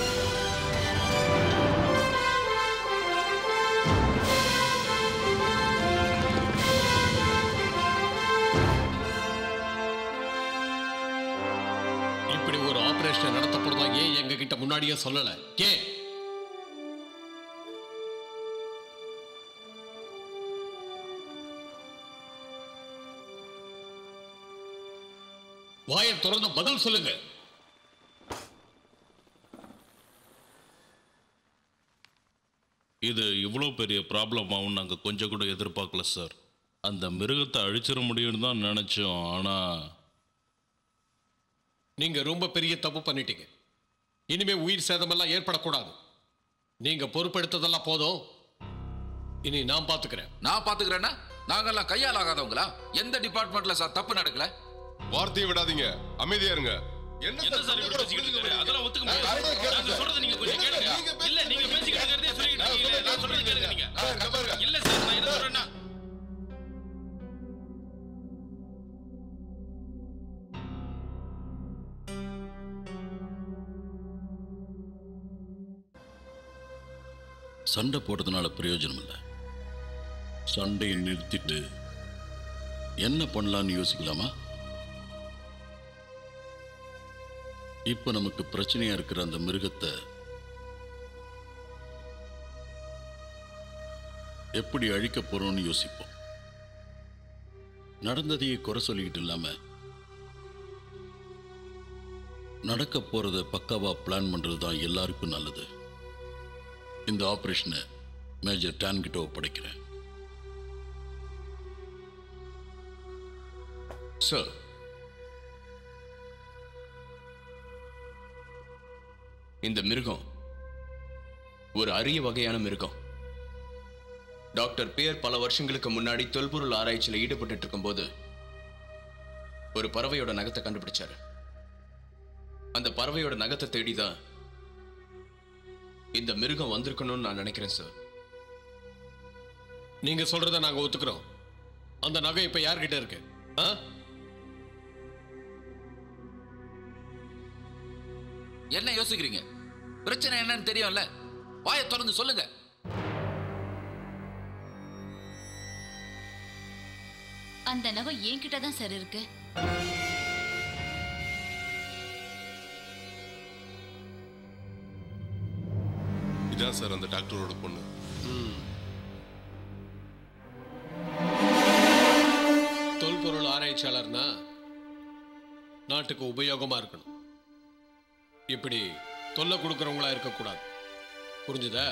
இப்படி ஒரு ஆபரேஷன் நடத்தப்படுறதா ஏன் எங்க கிட்ட முன்னாடியே சொல்லல ஏன் வாயை திறந்து பதில் சொல்லுங்க இது இவ்வளோ பெரிய ப்ராப்ளம் ஆகும் நாங்கள் கொஞ்சம் கூட எதிர்பார்க்கல சார் அந்த மிருகத்தை அழிச்சிட முடியும்னு தான் நினச்சோம் ஆனால் நீங்க ரொம்ப பெரிய தப்பு பண்ணிட்டீங்க இனிமே உயிர் சேதமெல்லாம் ஏற்படக்கூடாது நீங்க பொறுப்பெடுத்ததெல்லாம் போதும் இனி நான் பாத்துக்கிறேன் நான் பாத்துக்கிறேன்னா நாங்கெல்லாம் கையால் ஆகாதவங்களா எந்த டிபார்ட்மெண்ட்ல சார் தப்பு நடக்கல வார்த்தையை விடாதீங்க அமைதியா இருங்க என்ன சார் இப்படி பேசிக்கிட்டு இருக்காரு? அதெல்லாம் ஒத்துக்க முடியாது நாங்க சொல்றதை நீங்க கொஞ்சம் கேளுங்க இல்ல நீங்க பேசிக்கிட்டு இருக்கிறதே சொல்லிக்கிட்டு இருக்கீங்களே நான் சொல்றது கேளுங்க நீங்க இல்ல சார் நான் என்ன சொல்றேன்னா சண்டை போடுறதுனால பிரயோஜனம் இல்லை சண்டையை நிறுத்திட்டு என்ன பண்ணலாம்னு யோசிக்கலாமா இப்ப நமக்கு பிரச்சனையா இருக்கிற அந்த மிருகத்தை எப்படி அழிக்க போறோம்னு யோசிப்போம் நடந்ததையே குறை சொல்லிக்கிட்டு இல்லாம நடக்க போறத பக்காவா பிளான் பண்றது தான் எல்லாருக்கும் நல்லது இந்த ஆபரேஷனை மேஜர் டான் கிட்ட ஒப்படைக்கிறேன் சார் இந்த மிருகம் ஒரு அரிய வகையான மிருகம் டாக்டர் பியர் பல வருஷங்களுக்கு முன்னாடி தொல்பொருள் ஆராய்ச்சியில் ஈடுபட்டு இருக்கும்போது ஒரு பறவையோட நகத்தை கண்டுபிடிச்சாரு அந்த பறவையோட நகத்தை தேடிதான் இந்த மிருகம் வந்திருக்கணும்னு நான் நினைக்கிறேன் சார் நீங்க சொல்றத நாங்க ஒத்துக்கிறோம் அந்த நகை இப்ப யார்கிட்ட இருக்கு ஆ? என்ன யோசிக்கிறீங்க பிரச்சனை என்னன்னு தெரியும்ல வாயை திறந்து சொல்லுங்க அந்த நகை என்கிட்ட தான் சார் இருக்கு இதான் சார் அந்த டாக்டரோட பொண்ணு தொல்பொருள் ஆராய்ச்சியாளர்னா நாட்டுக்கு உபயோகமா இருக்கணும் இப்படி தொல்லை கொடுக்கறவங்களா இருக்கக்கூடாது புரிஞ்சுதா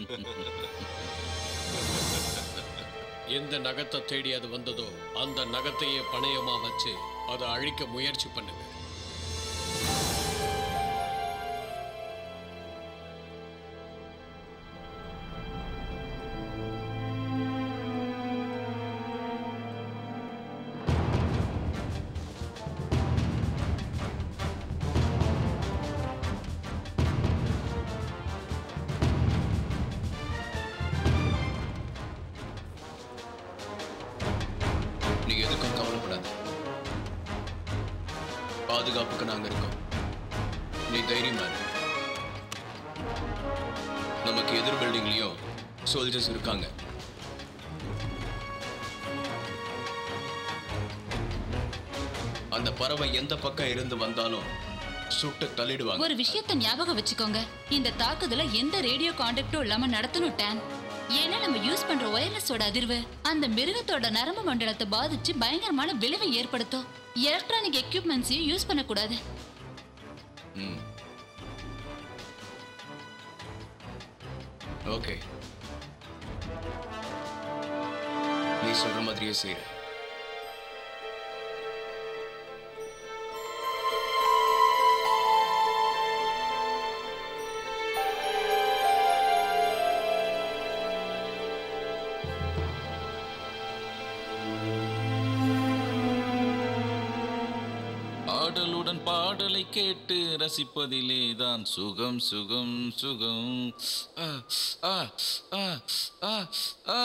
எந்த நகத்தை தேடி அது வந்ததோ அந்த நகத்தையே பணயமா வச்சு அதை அழிக்க முயற்சி பண்ணுங்க பாதுகாப்புக்கு நாங்க இருக்கோம் நீ தைரியமா இரு. நமக்கு எதிர் பில்டிங்லயும் சோல்ஜர்ஸ் இருக்காங்க அந்த பறவை எந்த பக்கம் இருந்து வந்தாலும் சுட்டு தள்ளிடுவாங்க ஒரு விஷயத்தை ஞாபகம் வச்சுக்கோங்க இந்த தாக்குதலை எந்த ரேடியோ கான்டாக்டும் இல்லாம நடத்தணும் டேன் ஏன்னா நம்ம யூஸ் பண்ற ஒயர்லெஸோட அதிர்வு அந்த மிருகத்தோட நரம்பு மண்டலத்தை பாதிச்சு பயங்கரமான விளைவை ஏற்படுத்தும் எலக்ட்ரானிக் எக்யூப்மெண்ட்ஸையும் யூஸ் பண்ணக்கூடாது ம் ஓகே நீ சொல்ற மாதிரியே செய்யற ஆடலுடன் பாடலை கேட்டு ரசிப்பதிலே தான் சுகம் சுகம் சுகம் ஆ, ஆ, ஆ, ஆ, ஆ.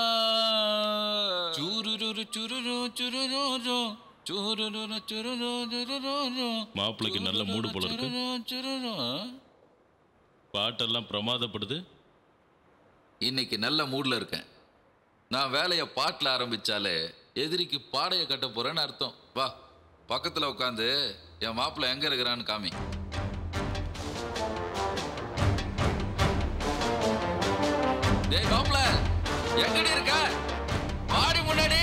சுருருரு சுருரு சுருரு சுருரு சுருரு சுருரு மாப்பிள்ளைக்கு நல்ல மூடு போல இருக்கு சுருரு பாட்டெல்லாம் பிரமாதப்படுது இன்னைக்கு நல்ல மூட்ல இருக்கேன் நான் வேலையை பாட்டில் ஆரம்பிச்சாலே எதிரிக்கு பாடையை கட்ட போறேன்னு அர்த்தம் வா பக்கத்துல உட்காந்து என் மாப்பிள்ளை எங்க இருக்கிறான்னு காமி டேய் மாப்பிள்ளை எங்கடி இருக்க வாடி முன்னாடி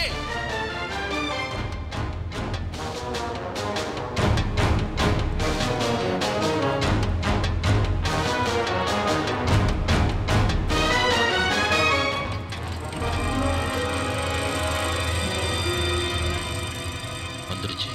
வந்துருச்சு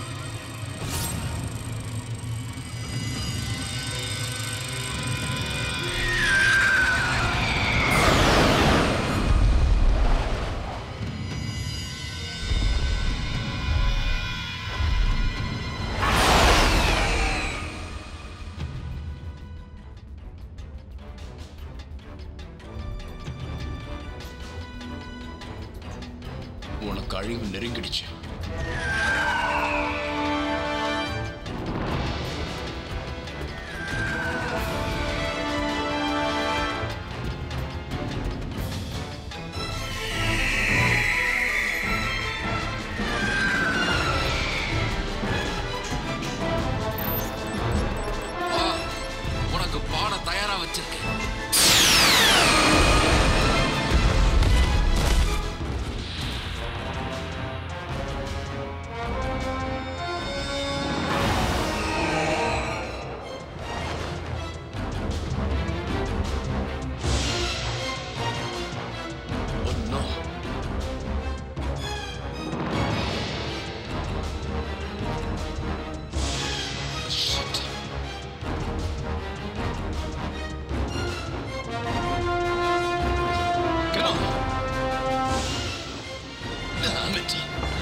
உனக்கு அழிவு நெருங்கிடுச்சு வா உனக்கு பாட தயாரா வச்சிருக்கேன் Get on. Damn it.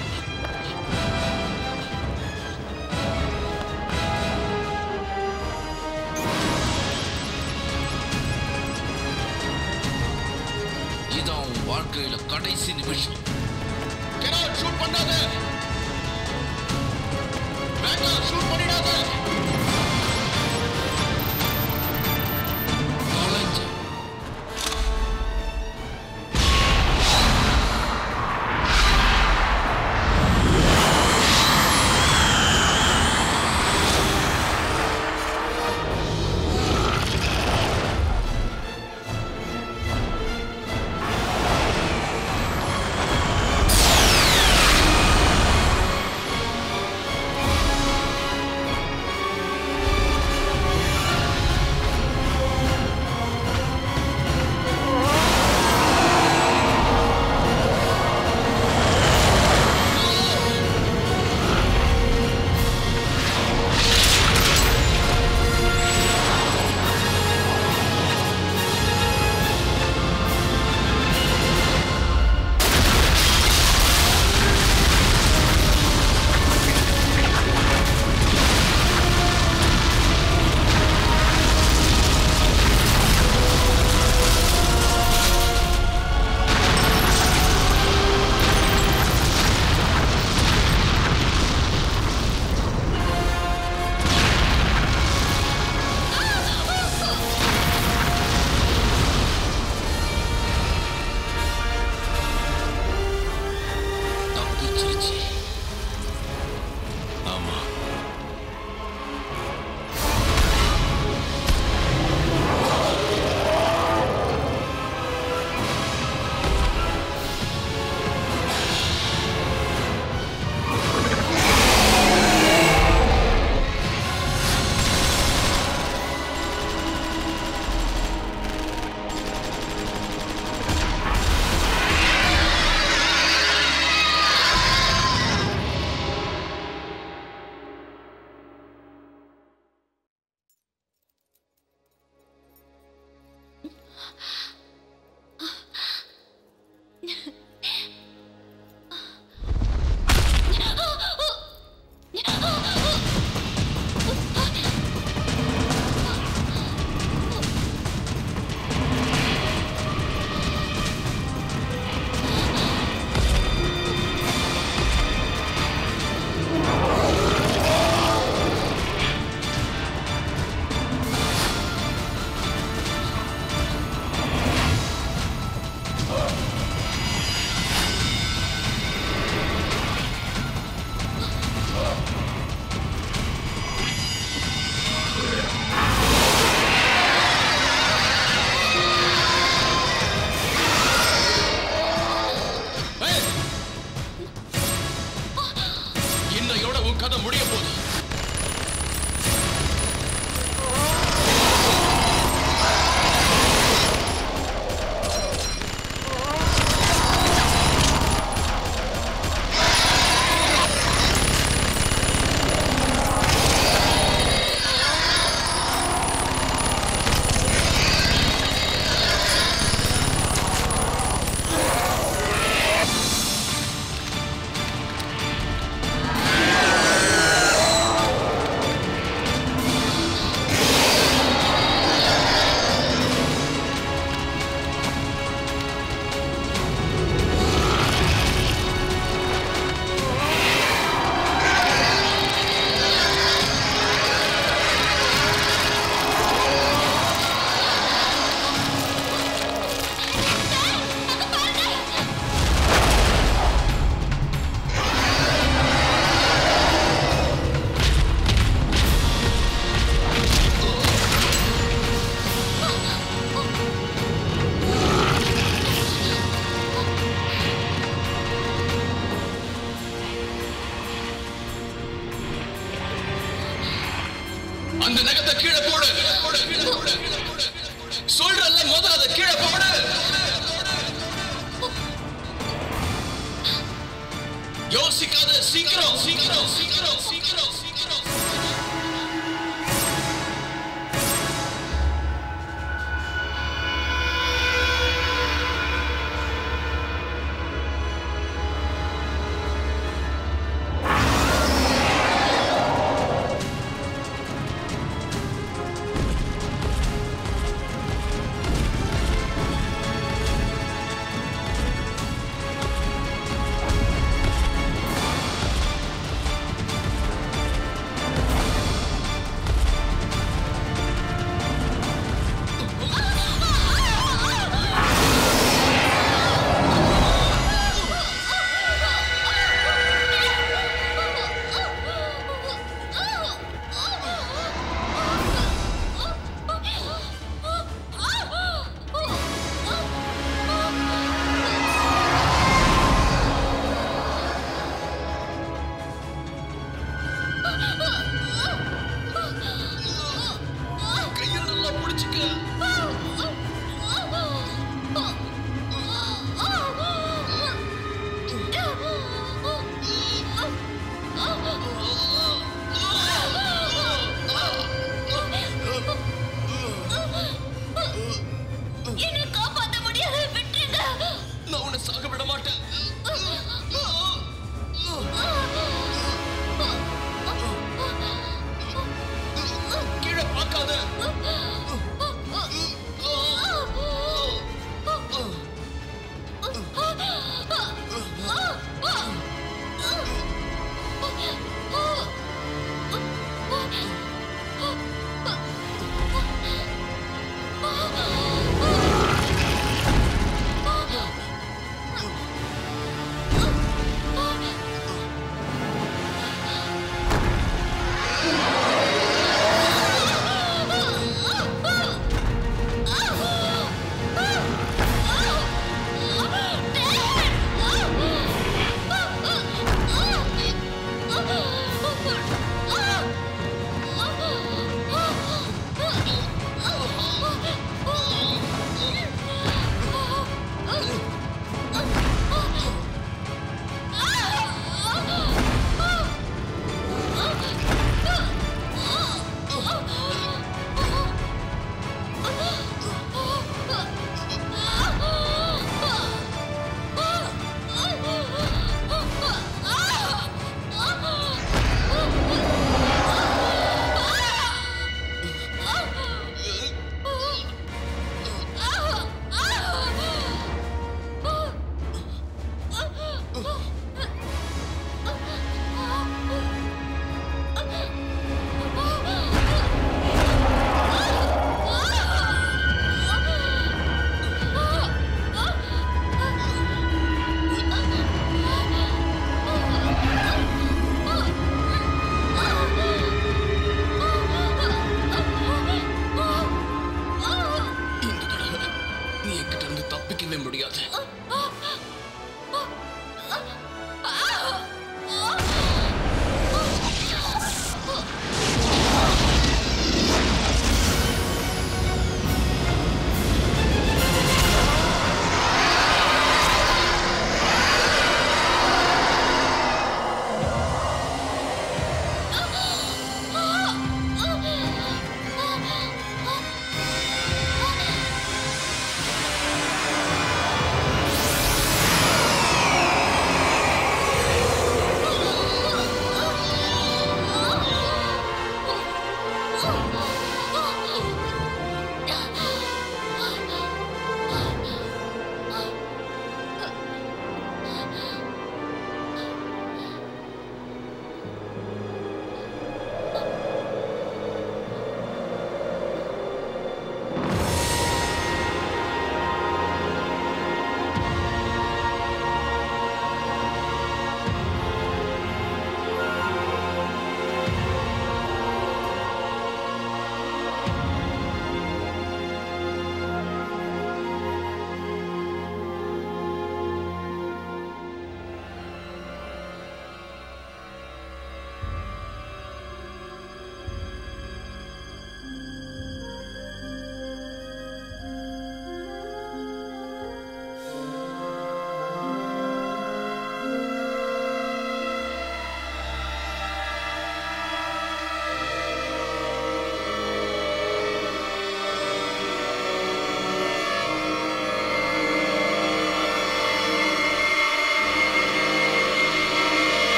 இதான் உன் வாழ்க்கையில கடைசி நிமிஷம் ஷூட் பண்ணாத வேண்டாம் ஷூட் பண்ணிடாத தொலைஞ்சு Get ஆ